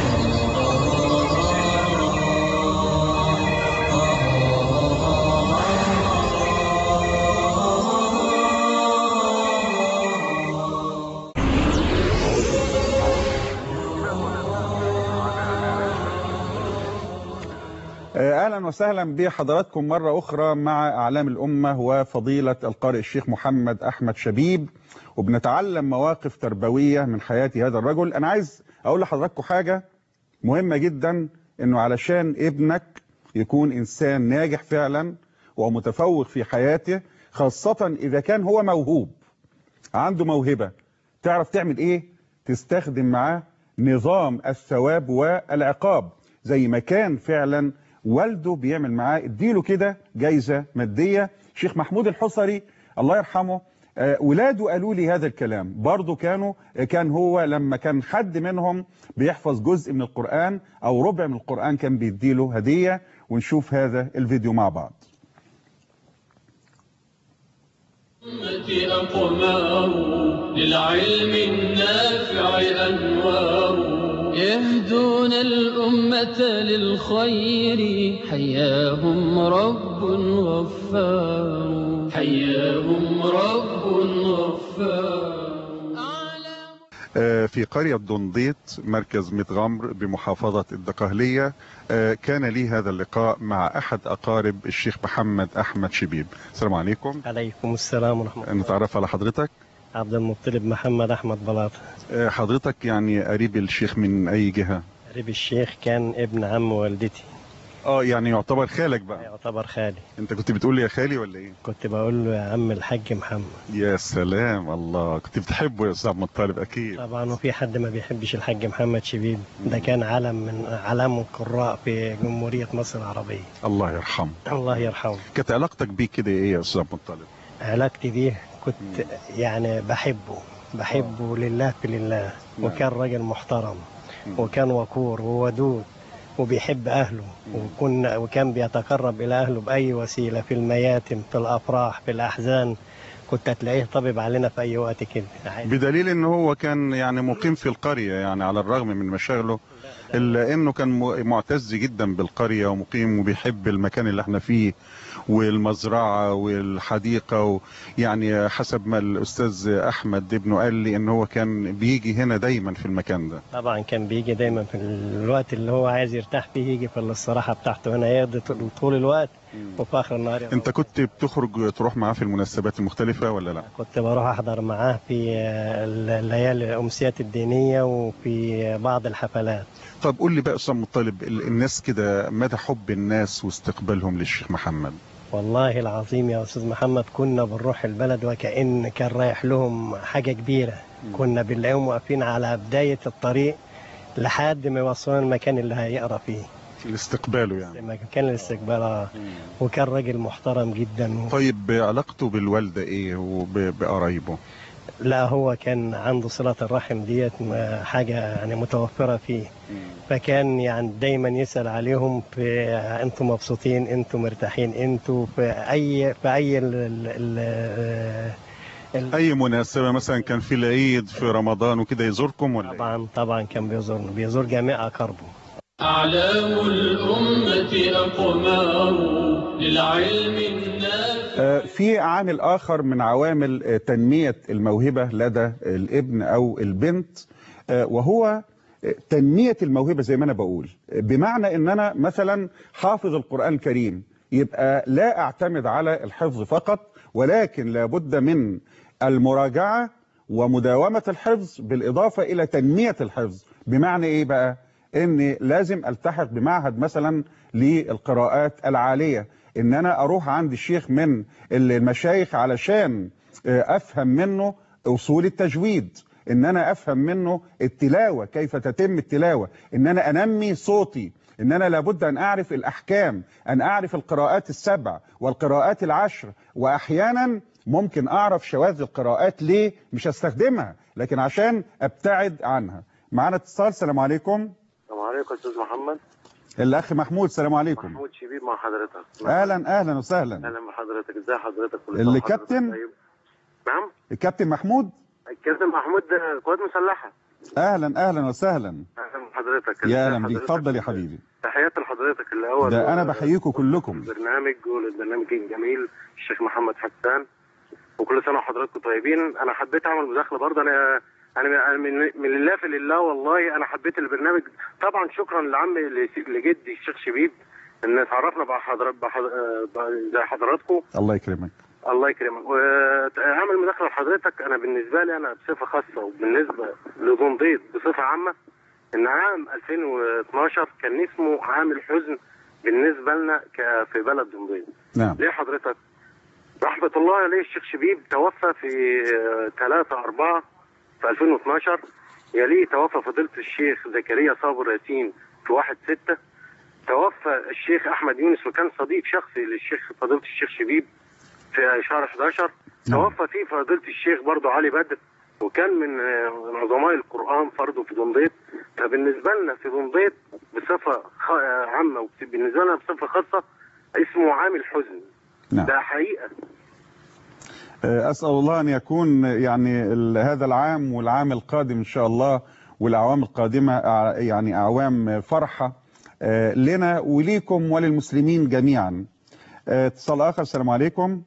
آه، اهلا وسهلا بحضراتكم مره اخرى مع اعلام الامه وفضيله القارئ الشيخ محمد احمد شبيب وبنتعلم مواقف تربويه من حياه هذا الرجل انا عايز اقول لحضراتكم حاجه مهمه جدا انه علشان ابنك يكون انسان ناجح فعلا ومتفوق في حياته خاصه اذا كان هو موهوب عنده موهبه تعرف تعمل ايه تستخدم معاه نظام الثواب والعقاب زي ما كان فعلا والده بيعمل معاه اديله كده جايزه ماديه شيخ محمود الحصري الله يرحمه آه، ولاده قالوا لي هذا الكلام برضه كانوا كان هو لما كان حد منهم بيحفظ جزء من القرآن او ربع من القرآن كان بيديله هدية ونشوف هذا الفيديو مع بعض أمتي أقمار للعلم النافع أنوار يهدون الأمة للخير حياهم رب غفار حياهم رب غفار آه، في قرية دنديط مركز ميت غمر بمحافظة الدقهلية آه، كان لي هذا اللقاء مع أحد أقارب الشيخ محمد أحمد شبيب السلام عليكم عليكم السلام ورحمة الله نتعرف على حضرتك عبد المطلب محمد أحمد بلاط آه، حضرتك يعني قريب الشيخ من أي جهة قريب الشيخ كان ابن عم والدتي اه يعني يعتبر خالك بقى يعتبر خالي انت كنت بتقول لي يا خالي ولا ايه كنت بقول له يا عم الحاج محمد يا سلام الله كنت بتحبه يا استاذ مطالب اكيد طبعا وفي حد ما بيحبش الحاج محمد شبيب ده كان علم من علام القراء في جمهورية مصر العربية الله يرحمه الله يرحمه كانت علاقتك بيه كده ايه يا استاذ مطالب علاقتي بيه كنت يعني بحبه بحبه لله في لله وكان راجل محترم وكان وقور وودود وبيحب أهله وكن وكان بيتقرب إلى أهله بأي وسيلة في المياتم في الأفراح في الأحزان كنت تلاقيه طبيب علينا في أي وقت كده بدليل ان هو كان يعني مقيم في القرية يعني على الرغم من مشاغله الا انه كان م- معتز جدا بالقريه ومقيم وبيحب المكان اللي احنا فيه والمزرعه والحديقه و يعني حسب ما الاستاذ احمد ابنه قال لي ان هو كان بيجي هنا دايما في المكان ده طبعا كان بيجي دايما في الوقت اللي هو عايز يرتاح فيه يجي في الاستراحه بتاعته هنا يقضي طول- طول الوقت وفي اخر النهار يبقى انت كنت بتخرج تروح معاه في المناسبات المختلفه ولا لا كنت بروح احضر معاه في الليالي الامسيات الدينيه وفي بعض الحفلات طب قول لي بقى استاذ مطالب ال- الناس كده مدى حب الناس واستقبالهم للشيخ محمد والله العظيم يا استاذ محمد كنا بنروح البلد وكأن كان رايح لهم حاجه كبيره كنا بنلاقيهم واقفين على بدايه الطريق لحد ما يوصلونا المكان اللي هيقرا فيه لاستقباله يعني مكان الاستقبال آه. وكان راجل محترم جدا طيب علاقته بالوالده ايه وبقرايبه لا هو كان عنده صلة الرحم ديت ما- حاجة يعني متوفرة فيه فكان يعني دايما يسأل عليهم في انتم مبسوطين انتم مرتاحين انتم في اي في اي ال ال ال اي مناسبه مثلا كان في العيد في رمضان وكده يزوركم ولا طبعا طبعا كان بيزورنا بيزور جميع اقاربه أعلام الأمة أقمار للعلم النافع آه، في عامل آخر من عوامل آه، تنمية الموهبة لدى الابن أو البنت آه، وهو آه، تنمية الموهبة زي ما أنا بقول آه، بمعنى أن أنا مثلا حافظ القرآن الكريم يبقى لا أعتمد على الحفظ فقط ولكن لابد من المراجعة ومداومة الحفظ بالإضافة إلى تنمية الحفظ بمعنى إيه بقى؟ إني لازم ألتحق بمعهد مثلا للقراءات العالية إن أنا أروح عند الشيخ من المشايخ علشان آه، أفهم منه أصول التجويد إن أنا أفهم منه التلاوة كيف تتم التلاوة إن أنا أنمي صوتي إن أنا لابد أن أعرف الأحكام أن أعرف القراءات السبع والقراءات العشر وأحيانا ممكن أعرف شواذ القراءات ليه مش هستخدمها لكن عشان أبتعد عنها معنا اتصال السلام عليكم السلام عليكم استاذ محمد الأخ محمود السلام عليكم محمود شبيب مع حضرتك أهلا أهلا وسهلا اهلا بحضرتك ازي حضرتك كل سنة اللي وحضرتك كابتن؟ طيب. نعم الكابتن محمود الكابتن محمود ده قوات مسلحه أهلا أهلا وسهلا اهلا بحضرتك يا ازي أهلا بيك حضرتك؟ اتفضل يا حبيبي تحياتي لحضرتك الاول ده أنا بحييكم كلكم البرنامج وللبرنامج الجميل الشيخ محمد حسان وكل سنه وحضراتكم طيبين انا حبيت اعمل مداخله برضه انا انا من- أنا من من لله في لله والله انا حبيت البرنامج طبعا شكرا لعمي لس- لجدي الشيخ شبيب ان اتعرفنا بحضرات بحض- آه، زي حضراتكم الله يكرمك الله يكرمك واعمل مداخله لحضرتك انا بالنسبه لي انا بصفه خاصه وبالنسبه لدنديت بصفه عامه ان عام 2012 كان اسمه عام الحزن بالنسبه لنا ك- في بلد دنديت نعم ليه حضرتك؟ رحمة الله عليه الشيخ شبيب توفى في 3 4 في 2012 يليه توفى فضيلة الشيخ زكريا صابر ياسين في 1 6 توفى الشيخ أحمد يونس وكان صديق شخصي للشيخ فضيلة الشيخ شبيب في شهر 11 توفى فيه فضيلة الشيخ برضه علي بدر وكان من آه، من عظماء القرآن فرضه في دنديت فبالنسبة لنا في دنديت بصفة خ- آه، عامة وبالنسبة لنا بصفة خاصة اسمه عام الحزن نعم. ده حقيقة آه، أسأل الله أن يكون يعني ال- هذا العام والعام القادم إن شاء الله والأعوام القادمة أع- يعني أعوام فرحة آه، لنا وليكم وللمسلمين جميعا آه، اتصال آخر السلام عليكم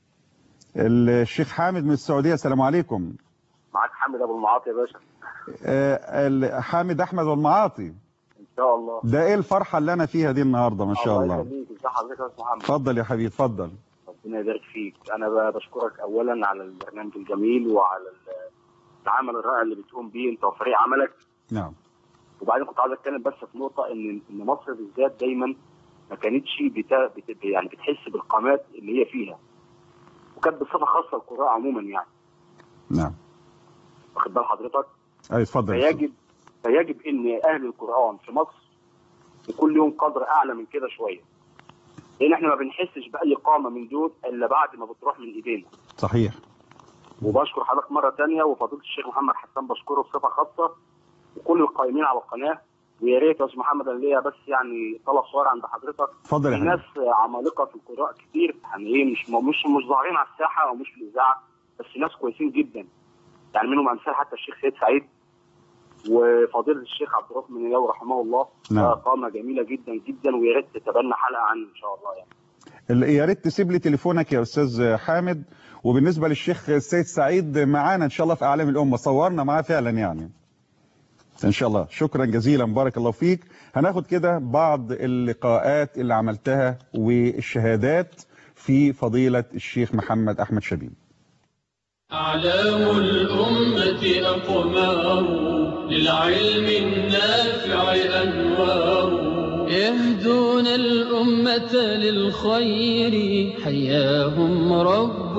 الشيخ حامد من السعودية السلام عليكم معاك حامد ابو المعاطي يا باشا آه، ال- حامد أحمد والمعاطي ان شاء الله ده إيه الفرحة اللي أنا فيها دي النهاردة ما شاء الله يخليك ازي حضرتك يا استاذ محمد اتفضل يا حبيبي اتفضل ربنا يبارك فيك انا ب- بشكرك اولا على البرنامج الجميل وعلى ال- العمل الرائع اللي بتقوم بيه انت وفريق عملك نعم وبعدين كنت عايز اتكلم بس في نقطه ان ان مصر بالذات دايما ما كانتش بتا... بت... يعني بتحس بالقامات اللي هي فيها وكانت بصفه خاصه القراء عموما يعني نعم واخد بال حضرتك أي اتفضل يا أستاذ. فيجب فيجب ان اهل القران في مصر يكون لهم قدر اعلى من كده شويه لان احنا ما بنحسش باي قامه من دول الا بعد ما بتروح من ايدينا صحيح وبشكر حضرتك مره تانية وفضيله الشيخ محمد حسان بشكره بصفه خاصه وكل القائمين على القناه ويا ريت يا استاذ محمد انا ليا بس يعني طلب صغير عند حضرتك اتفضل يا في حبيبي. ناس عمالقه في القراء كتير يعني ايه مش مش مش ظاهرين على الساحه او مش في الاذاعه بس ناس كويسين جدا يعني منهم امثال حتى الشيخ سيد سعيد وفضيله الشيخ عبد الرحمن منياوي رحمه الله نعم. ده قامه جميله جدا جدا ويا ريت تتبنى حلقه عنه ان شاء الله يعني ال- يا ريت تسيب لي تليفونك يا استاذ حامد وبالنسبه للشيخ السيد سعيد معانا ان شاء الله في اعلام الامه صورنا معاه فعلا يعني ان شاء الله شكرا جزيلا بارك الله فيك هناخد كده بعض اللقاءات اللي عملتها والشهادات في فضيله الشيخ محمد احمد شبيب أعلام الأمة أقمار للعلم النافع أنوار يهدون الأمة للخير حياهم رب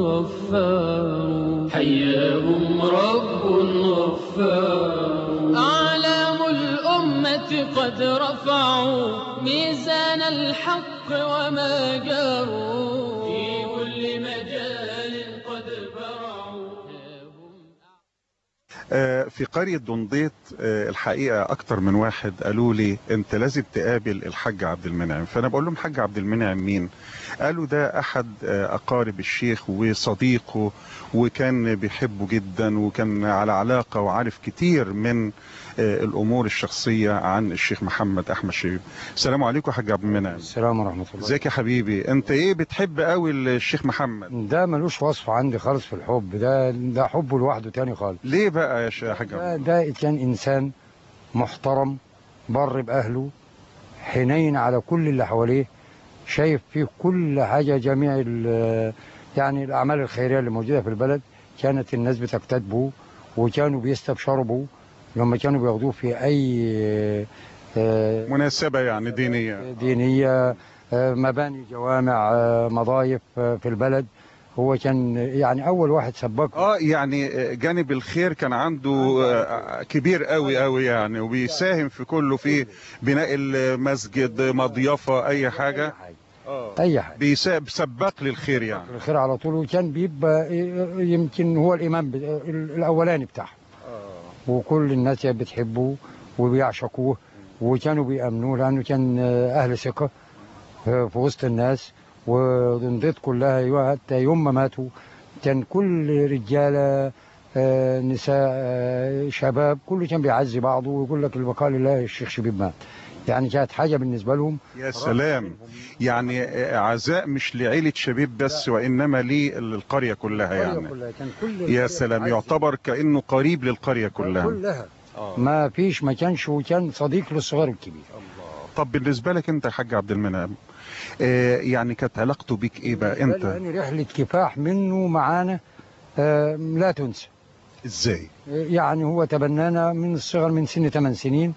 غفار حياهم رب غفار أعلام الأمة قد رفعوا ميزان الحق وما جاروا في كل مجال قد برعوا آه، في قرية دنديط آه، الحقيقة أكتر من واحد قالوا لي أنت لازم تقابل الحاج عبد المنعم فأنا بقول لهم حاج عبد المنعم مين قالوا ده أحد آه، أقارب الشيخ وصديقه وكان بيحبه جدا وكان على علاقة وعارف كتير من آه، الأمور الشخصية عن الشيخ محمد أحمد شريف السلام عليكم يا حاج عبد المنعم السلام ورحمة الله ازيك يا حبيبي انت ايه بتحب قوي الشيخ محمد ده ملوش وصف عندي خالص في الحب ده ده حبه لوحده تاني خالص ليه بقى يا شيخ حاج عبد ده, ده كان إنسان محترم بر بأهله حنين على كل اللي حواليه شايف فيه كل حاجة جميع ال- يعني الأعمال الخيرية اللي موجودة في البلد كانت الناس بتكتتبه وكانوا بيستبشروا به لما كانوا بياخدوه في أي آه، مناسبة يعني دينية دينية آه، مباني جوامع آه، مضايف آه، في البلد هو كان يعني أول واحد سبق اه يعني جانب الخير كان عنده آه، كبير قوي قوي يعني وبيساهم في كله في بناء المسجد مضيفة اي حاجة أي حاجة بيسا- سباق للخير يعني الخير على طول وكان بيبقى يمكن هو الإمام بت- الأولاني بتاعهم وكل الناس كانت بتحبه وبيعشقوه وكانوا بيأمنوه لأنه كان أهل ثقة في وسط الناس ودنديت كلها أيوة حتى يوم ما ماتوا كان كل رجالة آه، نساء آه، شباب كله كان بيعزي بعضه ويقول لك البقاء لله الشيخ شبيب مات يعني كانت حاجة بالنسبة لهم يا سلام يعني آه، عزاء مش لعيلة شبيب بس وإنما للقرية كلها يعني كلها كان كل يا سلام يعتبر كأنه قريب للقرية كلها كلها ما فيش ما كانش وكان صديق للصغير والكبير طب بالنسبة لك انت يا حاج عبد المنعم آه يعني كانت علاقته بيك ايه بقى انت يعني رحلة كفاح منه معانا آه، لا تنسى ازاي يعني هو تبنانا من الصغر من سن 8 سنين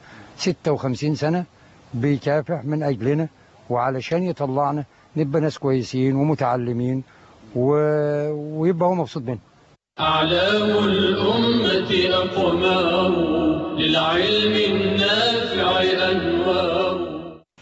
56 سنة بيكافح من أجلنا وعلشان يطلعنا نبقى ناس كويسين ومتعلمين و... ويبقى هو مبسوط منه أعلام الأمة أقمار للعلم النافع أنوار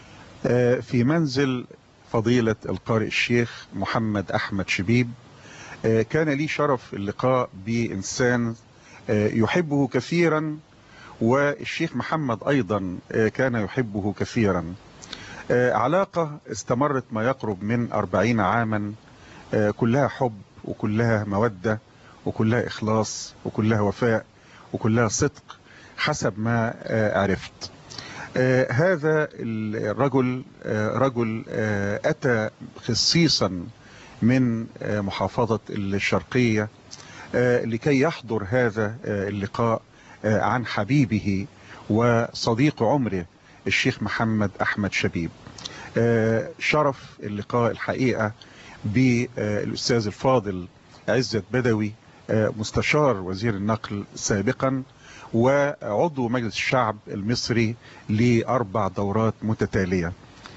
آه في منزل فضيلة القارئ الشيخ محمد أحمد شبيب آه كان لي شرف اللقاء بإنسان آه يحبه كثيرا والشيخ محمد أيضا آه كان يحبه كثيرا آه علاقة استمرت ما يقرب من أربعين عاما آه كلها حب وكلها مودة وكلها إخلاص وكلها وفاء وكلها صدق حسب ما آه عرفت آه هذا الرجل آه رجل آه أتى خصيصا من آه محافظة الشرقية آه لكي يحضر هذا آه اللقاء آه عن حبيبه وصديق عمره الشيخ محمد أحمد شبيب آه شرف اللقاء الحقيقة بالأستاذ الفاضل عزت بدوي آه مستشار وزير النقل سابقا وعضو مجلس الشعب المصري لأربع دورات متتالية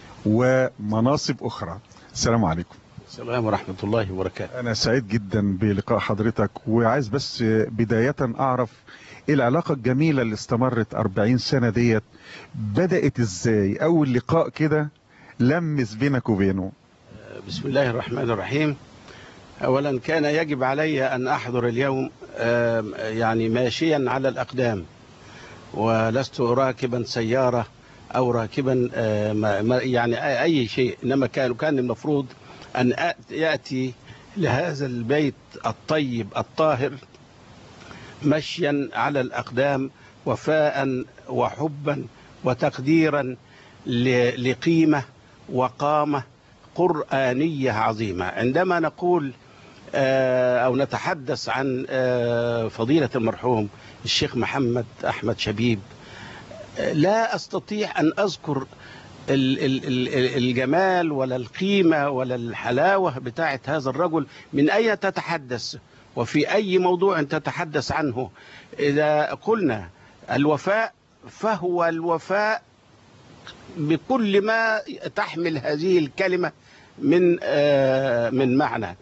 ومناصب أخرى السلام عليكم السلام ورحمة الله وبركاته أنا سعيد جدا بلقاء حضرتك وعايز بس بداية أعرف إيه العلاقة الجميلة اللي استمرت 40 سنة ديت بدأت إزاي أول لقاء كده لمس بينك وبينه بسم الله الرحمن الرحيم أولا كان يجب علي أن أحضر اليوم آم، يعني ماشيا على الأقدام ولست راكبا سيارة أو راكبا آم، ما- يعني أي شيء إنما كان كان المفروض أن آت- يأتي لهذا البيت الطيب الطاهر مشيا على الأقدام وفاء وحبا وتقديرا ل- لقيمة وقامة قرآنية عظيمة عندما نقول آه، أو نتحدث عن آه، فضيلة المرحوم الشيخ محمد أحمد شبيب آه، لا أستطيع أن أذكر ال- ال- ال- الجمال ولا القيمة ولا الحلاوة بتاعت هذا الرجل من أين تتحدث وفي أي موضوع تتحدث عنه إذا قلنا الوفاء فهو الوفاء بكل ما تحمل هذه الكلمة من آه، من معنى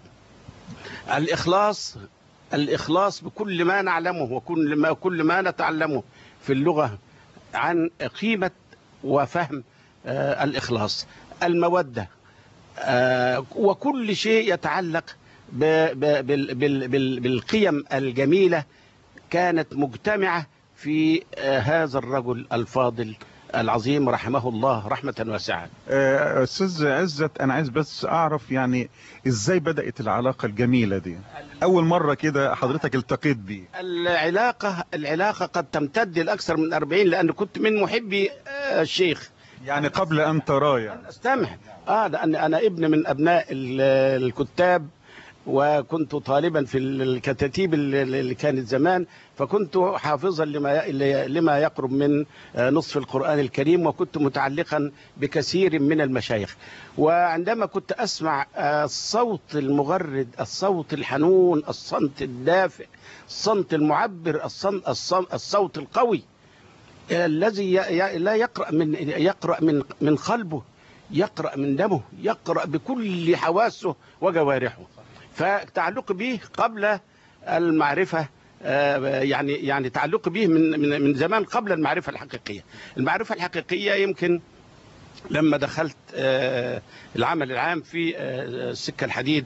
الإخلاص الإخلاص بكل ما نعلمه وكل ما كل ما نتعلمه في اللغة عن قيمة وفهم آه، الإخلاص المودة آه، وكل شيء يتعلق ب- ب- بال- بال- بال- بالقيم الجميلة كانت مجتمعة في آه، هذا الرجل الفاضل العظيم رحمه الله رحمة واسعة آه، استاذ عزت انا عايز بس اعرف يعني ازاي بدات العلاقه الجميله دي اول مره كده حضرتك التقيت بيه العلاقة العلاقة قد تمتد لأكثر من 40 لأن كنت من محبي آه، الشيخ يعني قبل ان تراه يعني استمع اه لأن أنا ابن من أبناء ال- الكتاب وكنت طالبا في الكتاتيب اللي اللي كانت زمان فكنت حافظا لما لما يقرب من آه، نصف القرآن الكريم وكنت متعلقا بكثير من المشايخ وعندما كنت أسمع آه، الصوت المغرد الصوت الحنون الصمت الدافئ الصمت المعبر الصم- الصم- الصوت القوي الذي ي- ي- لا يقرأ من يقرأ من من قلبه يقرأ من دمه يقرأ بكل حواسه وجوارحه فتعلق به قبل المعرفة آه، يعني يعني تعلق به من من من زمان قبل المعرفة الحقيقية المعرفة الحقيقية يمكن لما دخلت آه، العمل العام في آه، السكة الحديد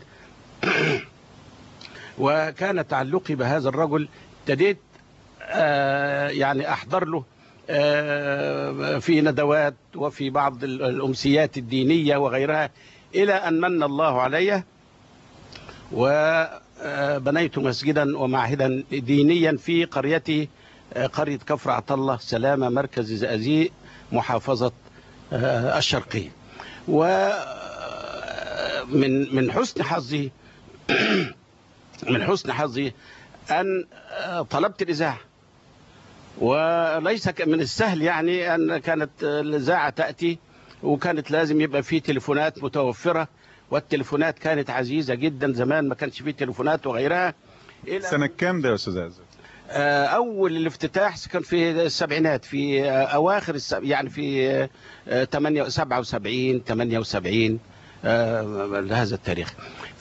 وكان تعلقي بهذا الرجل ابتديت آه، يعني احضر له آه، في ندوات وفي بعض ال- الامسيات الدينيه وغيرها الى ان من الله علي وبنيت مسجدا ومعهدا دينيا في قريتي آه، قريه كفر عطله سلامه مركز زقازيق محافظه آه، الشرقيه ومن من حسن حظي من حسن حظي أن آه، طلبت الإذاعة وليس ك- من السهل يعني أن كانت الإذاعة تأتي وكانت لازم يبقى في تليفونات متوفرة والتليفونات كانت عزيزة جدا زمان ما كانش فيه تليفونات وغيرها إلى سنه كام ده يا استاذ عزت آه، أول الافتتاح كان في السبعينات في آه، أواخر السب... يعني في آه، آه، 8 77 78 آه، هذا التاريخ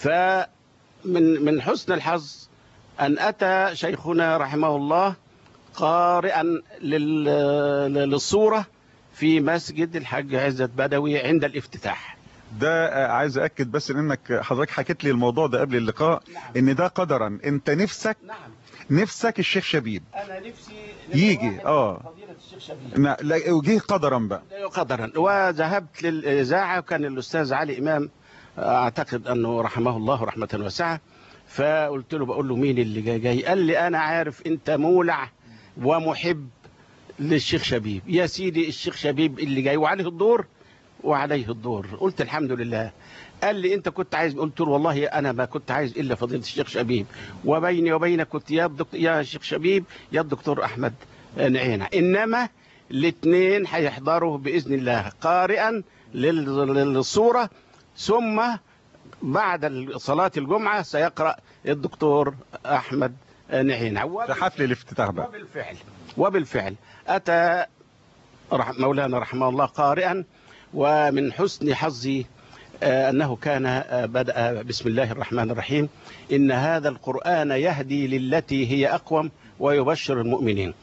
فمن من حسن الحظ أن أتى شيخنا رحمه الله قارئا لل... للصورة في مسجد الحاج عزت بدوي عند الافتتاح ده آه، عايز اكد بس انك حضرتك حكيت لي الموضوع ده قبل اللقاء ان ده قدرا انت نفسك نفسك الشيخ شبيب أنا نفسي يجي اه فضيلة الشيخ شبيب نا- لا- وجه قدرا بقى قدرا وذهبت للإذاعة وكان الأستاذ علي إمام أعتقد أنه رحمه الله رحمة واسعة فقلت له بقول له مين اللي جاي, جاي قال لي أنا عارف أنت مولع ومحب للشيخ شبيب يا سيدي الشيخ شبيب اللي جاي وعليه الدور وعليه الدور قلت الحمد لله قال لي انت كنت عايز قلت له والله انا ما كنت عايز الا فضيله الشيخ شبيب وبيني وبينك كنت يا الدكتور يا شيخ شبيب يا الدكتور احمد نعينه انما الاثنين هيحضروا باذن الله قارئا لل- للصوره ثم بعد صلاه الجمعه سيقرا الدكتور احمد نعينه في حفل الافتتاح بقى وبالفعل وبالفعل أتى رح- مولانا رحمه الله قارئا ومن حسن حظي آه، أنه كان آه، بدأ بسم الله الرحمن الرحيم إن هذا القرآن يهدي للتي هي أقوم ويبشر المؤمنين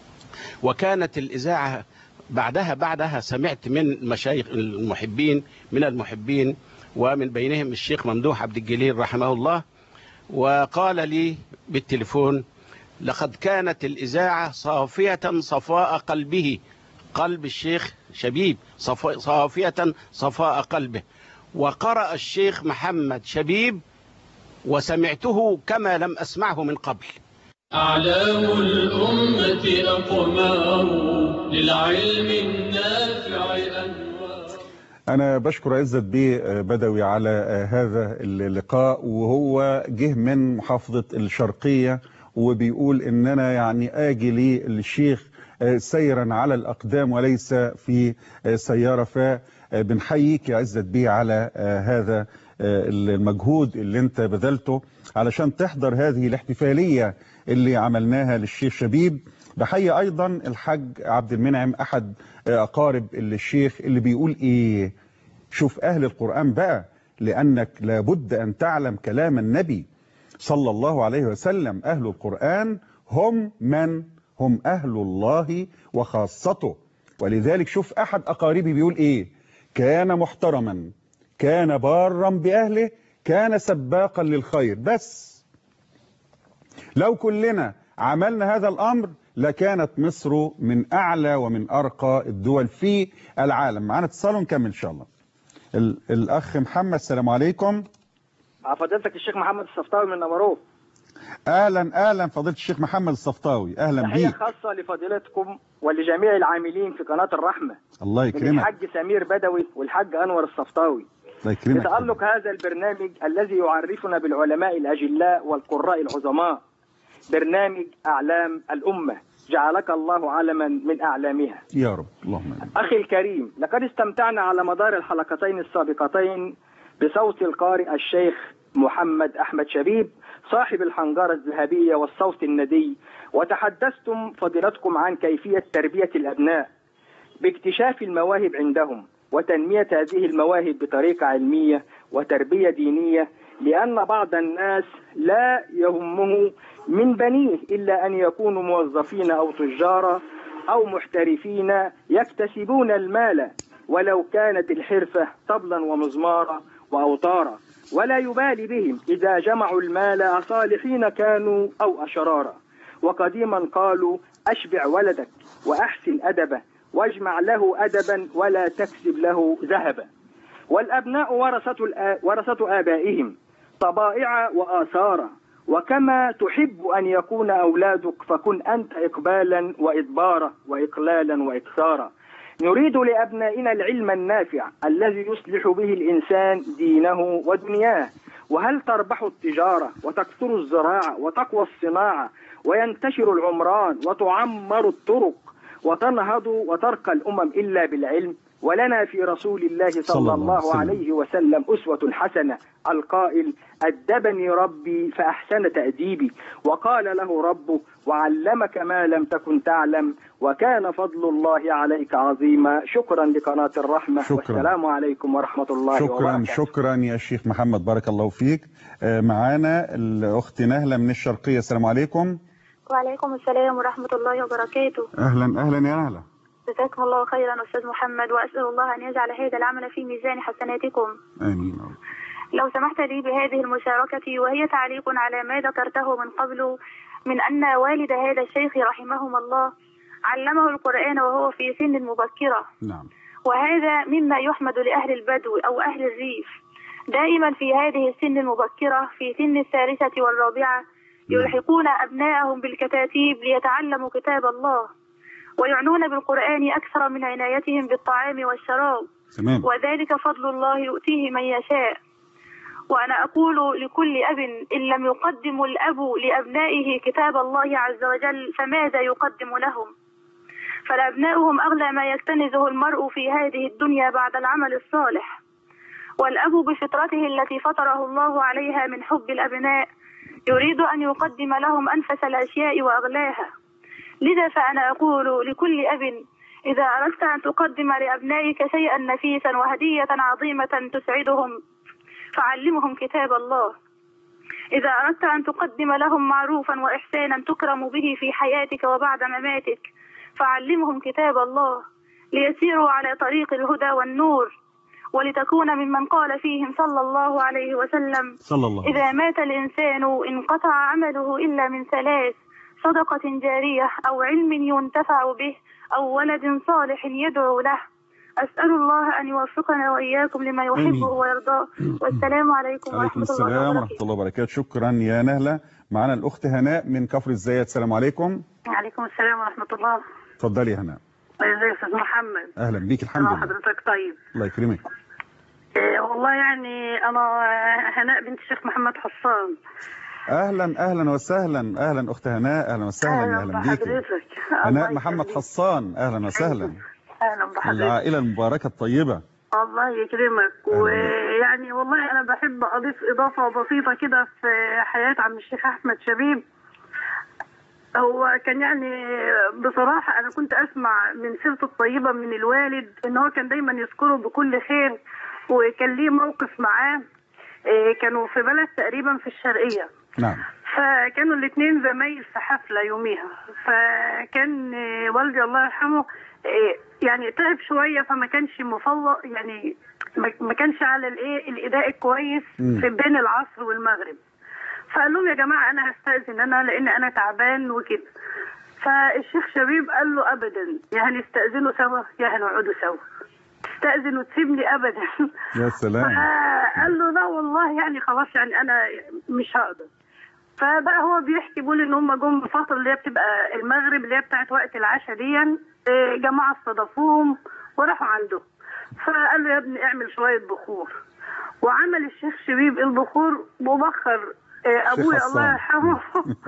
وكانت الإذاعة بعدها بعدها سمعت من مشايخ المحبين من المحبين ومن بينهم الشيخ ممدوح عبد الجليل رحمه الله وقال لي بالتليفون لقد كانت الإذاعة صافية صفاء قلبه قلب الشيخ شبيب صف- صافية صفاء قلبه وقرأ الشيخ محمد شبيب وسمعته كما لم أسمعه من قبل أعلام الأمة أقمار للعلم النافع أنوار أنا بشكر عزت بيه بدوي على هذا اللقاء وهو جه من محافظة الشرقية وبيقول إن أنا يعني آجي للشيخ سيرا على الأقدام وليس في سيارة فبنحييك يا عزت بيه على هذا المجهود اللي انت بذلته علشان تحضر هذه الاحتفالية اللي عملناها للشيخ شبيب بحيي ايضا الحاج عبد المنعم احد اقارب الشيخ اللي بيقول ايه شوف اهل القرآن بقى لانك لابد ان تعلم كلام النبي صلى الله عليه وسلم اهل القرآن هم من هم اهل الله وخاصته ولذلك شوف احد اقاربي بيقول ايه كان محترما كان بارا باهله كان سباقا للخير بس لو كلنا عملنا هذا الامر لكانت مصر من اعلى ومن ارقى الدول في العالم معانا اتصال ونكمل ان شاء الله ال- الاخ محمد السلام عليكم فضيلتك الشيخ محمد الصفطاوي من نمروه اهلا اهلا فضيله الشيخ محمد الصفطاوي اهلا تحية بيك خاصة لفضيلتكم ولجميع العاملين في قناة الرحمة الله يكرمك الحاج سمير بدوي والحاج أنور الصفطاوي الله يكرمك لتألق هذا البرنامج الذي يعرفنا بالعلماء الأجلاء والقراء العظماء برنامج أعلام الأمة جعلك الله علما من أعلامها يا رب اللهم امين أخي الكريم لقد استمتعنا على مدار الحلقتين السابقتين بصوت القارئ الشيخ محمد أحمد شبيب صاحب الحنجرة الذهبية والصوت الندي وتحدثتم فضيلتكم عن كيفية تربية الأبناء باكتشاف المواهب عندهم وتنمية هذه المواهب بطريقة علمية وتربية دينية لأن بعض الناس لا يهمه من بنيه إلا أن يكونوا موظفين أو تجارا أو محترفين يكتسبون المال ولو كانت الحرفة طبلا ومزمارا وأوطارا ولا يبالي بهم إذا جمعوا المال صالحين كانوا أو أشرارا وقديما قالوا أشبع ولدك وأحسن أدبه واجمع له أدبا ولا تكسب له ذهبا والأبناء ورثة, الآ... ورثة آبائهم طبائع وآثارا وكما تحب أن يكون أولادك فكن أنت إقبالا وإدبارا وإقلالا وإكثارا نريد لأبنائنا العلم النافع الذي يصلح به الإنسان دينه ودنياه وهل تربح التجارة وتكثر الزراعة وتقوى الصناعة وينتشر العمران وتعمر الطرق وتنهض وترقى الأمم إلا بالعلم ولنا في رسول الله صلى, صلى الله الله عليه عليه وسلم أسوة حسنة القائل أدبني ربي فأحسن تأديبي وقال له ربه وعلمك ما لم تكن تعلم وكان فضل الله عليك عظيما شكرا لقناة الرحمة شكراً. والسلام عليكم ورحمة الله شكرا وبركاته شكرا يا شيخ محمد بارك الله فيك آه، معانا الاخت نهله من الشرقيه السلام عليكم وعليكم السلام ورحمة الله وبركاته اهلا اهلا يا نهله جزاكم الله خيرا أستاذ محمد وأسأل الله أن يجعل هذا العمل في ميزان حسناتكم امين يا رب. لو سمحت لي بهذه المشاركة وهي تعليق على ما ذكرته من قبل من أن والد هذا الشيخ رحمهما الله علمه القرآن وهو في سن مبكرة نعم وهذا مما يحمد لأهل البدو أو أهل الريف دائما في هذه السن المبكرة في سن الثالثة والرابعة يلحقون أبناءهم بالكتاتيب ليتعلموا كتاب الله ويعنون بالقرآن أكثر من عنايتهم بالطعام والشراب تمام وذلك فضل الله يؤتيه من يشاء وأنا أقول لكل أب إن لم يقدم الأب لأبنائه كتاب الله عز وجل فماذا يقدم لهم فالأبناء هم أغلى ما يكتنزه المرء في هذه الدنيا بعد العمل الصالح والأب بفطرته التي فطره الله عليها من حب الأبناء يريد أن يقدم لهم أنفس الأشياء وأغلاها لذا فأنا أقول لكل أب إذا أردت أن تقدم لأبنائك شيئا نفيسا وهدية عظيمة تسعدهم فعلمهم كتاب الله إذا أردت أن تقدم لهم معروفا وإحسانا تكرم به في حياتك وبعد مماتك فعلمهم كتاب الله ليسيروا على طريق الهدى والنور ولتكون ممن قال فيهم صلى الله عليه وسلم صلى الله عليه إذا مات الإنسان انقطع عمله إلا من ثلاث صدقة جارية أو علم ينتفع به أو ولد صالح يدعو له أسأل الله أن يوفقنا وإياكم لما آمين. يحبه ويرضاه والسلام عليكم عليكم ورحمة الله السلام وبركاته ورحمة الله وبركاته شكرا يا نهلة معنا الأخت هناء من كفر الزيات السلام عليكم عليكم السلام ورحمة الله اتفضلي يا هناء ازيك يا استاذ محمد أهلا بيك الحمد أنا لله حضرتك طيب الله يكرمك إيه والله يعني أنا هناء بنت الشيخ محمد حسان أهلا أهلا وسهلا أهلا أخت هناء أهلا وسهلا يا أهلا بيك بحضرتك هناء محمد حسان أهلا وسهلا أهلا بحضرتك العائلة المباركة الطيبة الله يكرمك ويعني والله أنا بحب أضيف إضافة بسيطة كده في حياة عم الشيخ أحمد شبيب هو كان يعني بصراحة أنا كنت أسمع من سيرته الطيبة من الوالد إن هو كان دايما يذكره بكل خير وكان ليه موقف معاه إيه، كانوا في بلد تقريبا في الشرقية نعم فكانوا الاثنين زمايل في حفلة يوميها فكان آه، والدي الله يرحمه آه، يعني تعب شوية فما كانش مفوق يعني ما- ما كانش على الايه الاداء الكويس مم. في بين العصر والمغرب فقال لهم يا جماعة انا هستأذن انا لان انا تعبان وكده فالشيخ شبيب قال له ابدا يا هنستأذنوا سوا يا هنقعدوا سوا تستأذن وتسيبني ابدا يا سلام قال له لا والله يعني خلاص يعني انا مش هقدر فبقى هو بيحكي بيقول ان هم جم الفتره اللي هي بتبقى المغرب اللي هي بتاعت وقت العشاء دي آه، جماعه استضافوهم وراحوا عنده فقال له يا ابني اعمل شويه بخور وعمل الشيخ شبيب البخور وبخر آه، الشيخ ابويا حسان. الله يرحمه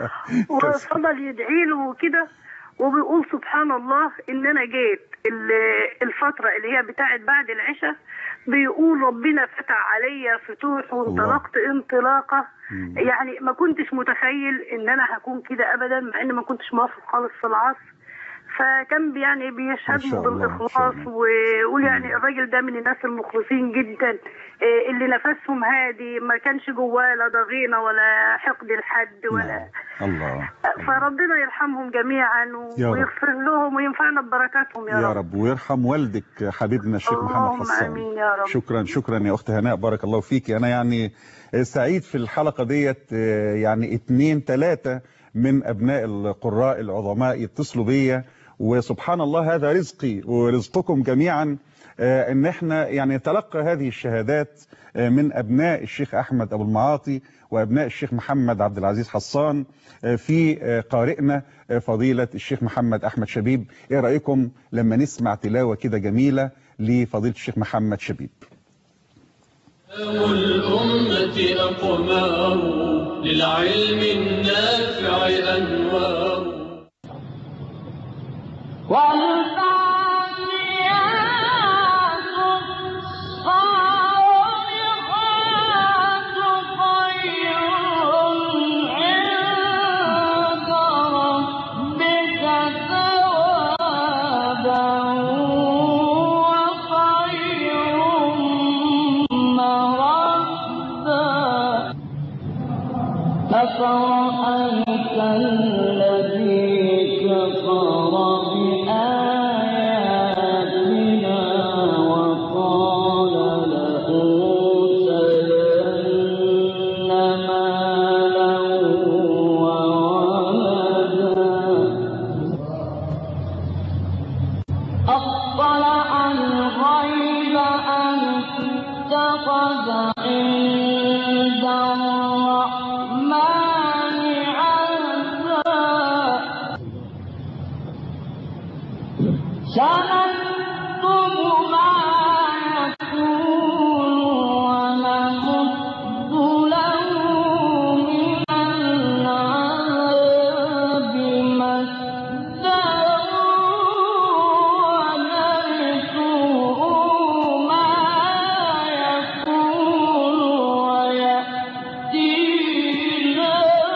وفضل يدعي له وكده وبيقول سبحان الله ان انا جيت ال- الفتره اللي هي بتاعت بعد العشاء بيقول ربنا فتح عليا فتوح وانطلقت انطلاقه يعني ما كنتش متخيل ان انا هكون كده ابدا مع ان ما كنتش موافق خالص في العصر فكان بي- يعني بيشهد ما شاء له الله، ما بالاخلاص ويقول يعني الراجل ده من الناس المخلصين جدا إيه اللي نفسهم هادي ما كانش جواه لا ضغينه ولا حقد لحد ولا الله فربنا يرحمهم جميعا يا رب. ويغفر لهم وينفعنا ببركاتهم يا, يا رب ويرحم والدك حبيبنا الشيخ محمد اللهم حسان امين يا رب شكرا شكرا يا اخت هناء بارك الله فيك انا يعني سعيد في الحلقه ديت آه، يعني اتنين تلاتة من ابناء القراء العظماء يتصلوا بيا وسبحان الله هذا رزقي ورزقكم جميعا آه، ان احنا يعني نتلقى هذه الشهادات آه، من ابناء الشيخ احمد ابو المعاطي وابناء الشيخ محمد عبد العزيز حسان آه، في آه، قارئنا آه، فضيله الشيخ محمد احمد شبيب ايه رايكم لما نسمع تلاوه كده جميله لفضيله الشيخ محمد شبيب الأمة أقمار للعلم النافع أنوار أفرأيت الذي كفر بآياتنا وقال لأوتين مالا وولدا أطلع الغيب أم اتخذ عند الرحمن عهدا سنكتب ما يقول ونمد له من العذاب مدا ونرثه ما يقول ويأتينا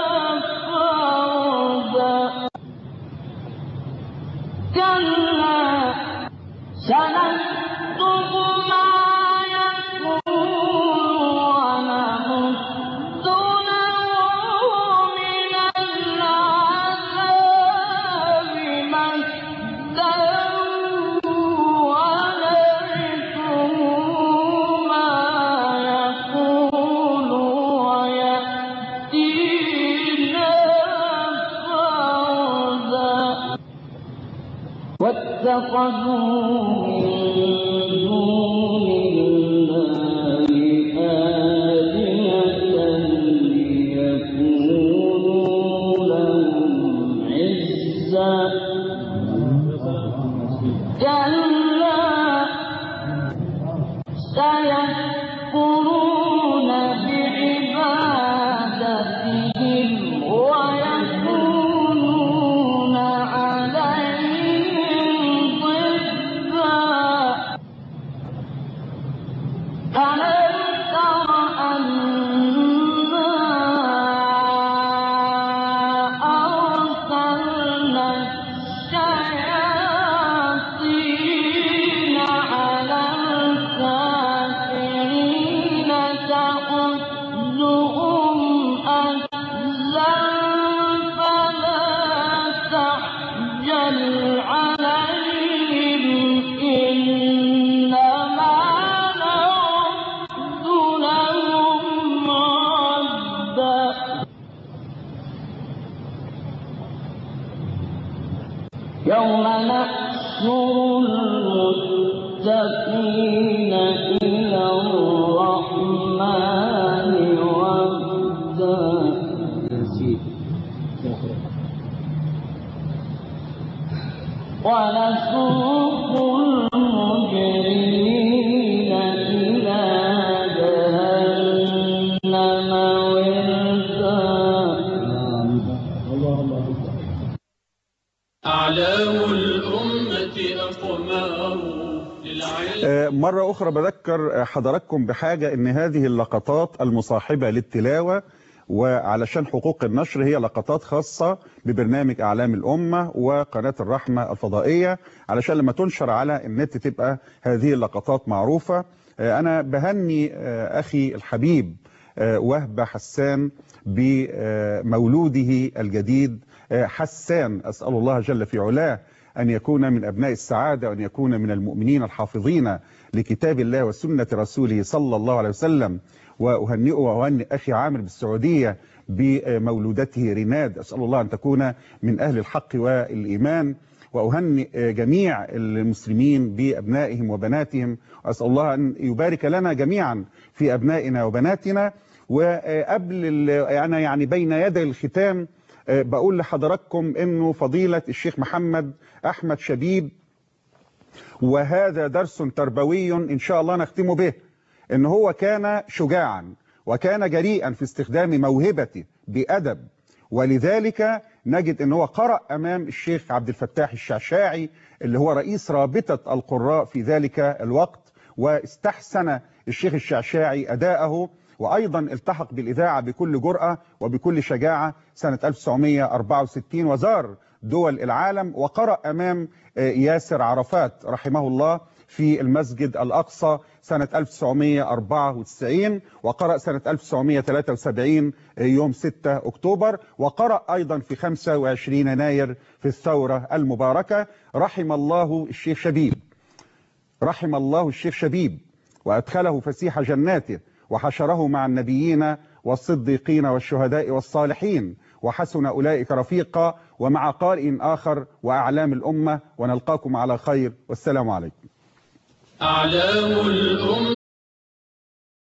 فردا كلا سنكتب ما يقول ونمد له من العذاب مدا ونرثه ما يقول ويأتينا فردا واتخذوا من يوم نحشر المتقين إلى الرحمن وفدا ونسوق المجرمين إلى جهنم وردا أعلام الأمة أقمار للعلم آه، مرة أخرى بذكر آه، حضراتكم بحاجة إن هذه اللقطات المصاحبة للتلاوة وعلشان حقوق النشر هي لقطات خاصة ببرنامج أعلام الأمة وقناة الرحمة الفضائية علشان لما تنشر على النت تبقى هذه اللقطات معروفة آه، أنا بهني آه، أخي الحبيب آه، وهب حسان بمولوده الجديد آه، حسان أسأل الله جل في علاه أن يكون من أبناء السعادة وأن يكون من المؤمنين الحافظين لكتاب الله وسنة رسوله صلى الله عليه وسلم وأهنئه وأهنئ أخي عامر بالسعودية بمولودته رناد أسأل الله أن تكون من أهل الحق والإيمان وأهنئ جميع المسلمين بأبنائهم وبناتهم وأسأل الله أن يبارك لنا جميعا في أبنائنا وبناتنا وقبل ال- أنا يعني بين يدي الختام آه، بقول لحضراتكم انه فضيلة الشيخ محمد احمد شبيب وهذا درس تربوي ان شاء الله نختم به ان هو كان شجاعا وكان جريئا في استخدام موهبته بأدب ولذلك نجد ان هو قرأ امام الشيخ عبد الفتاح الشعشاعي اللي هو رئيس رابطة القراء في ذلك الوقت واستحسن الشيخ الشعشاعي أداءه وأيضا التحق بالإذاعة بكل جرأة وبكل شجاعة سنة 1964 وزار دول العالم وقرأ أمام آه، ياسر عرفات رحمه الله في المسجد الأقصى سنة 1994 وقرأ سنة 1973 يوم 6 أكتوبر وقرأ أيضا في 25 يناير في الثورة المباركة رحم الله الشيخ شبيب رحم الله الشيخ شبيب وأدخله فسيح جناته وحشره مع النبيين والصديقين والشهداء والصالحين وحسن أولئك رفيقا ومع قارئ آخر وأعلام الأمة ونلقاكم على خير والسلام عليكم أعلام الأمة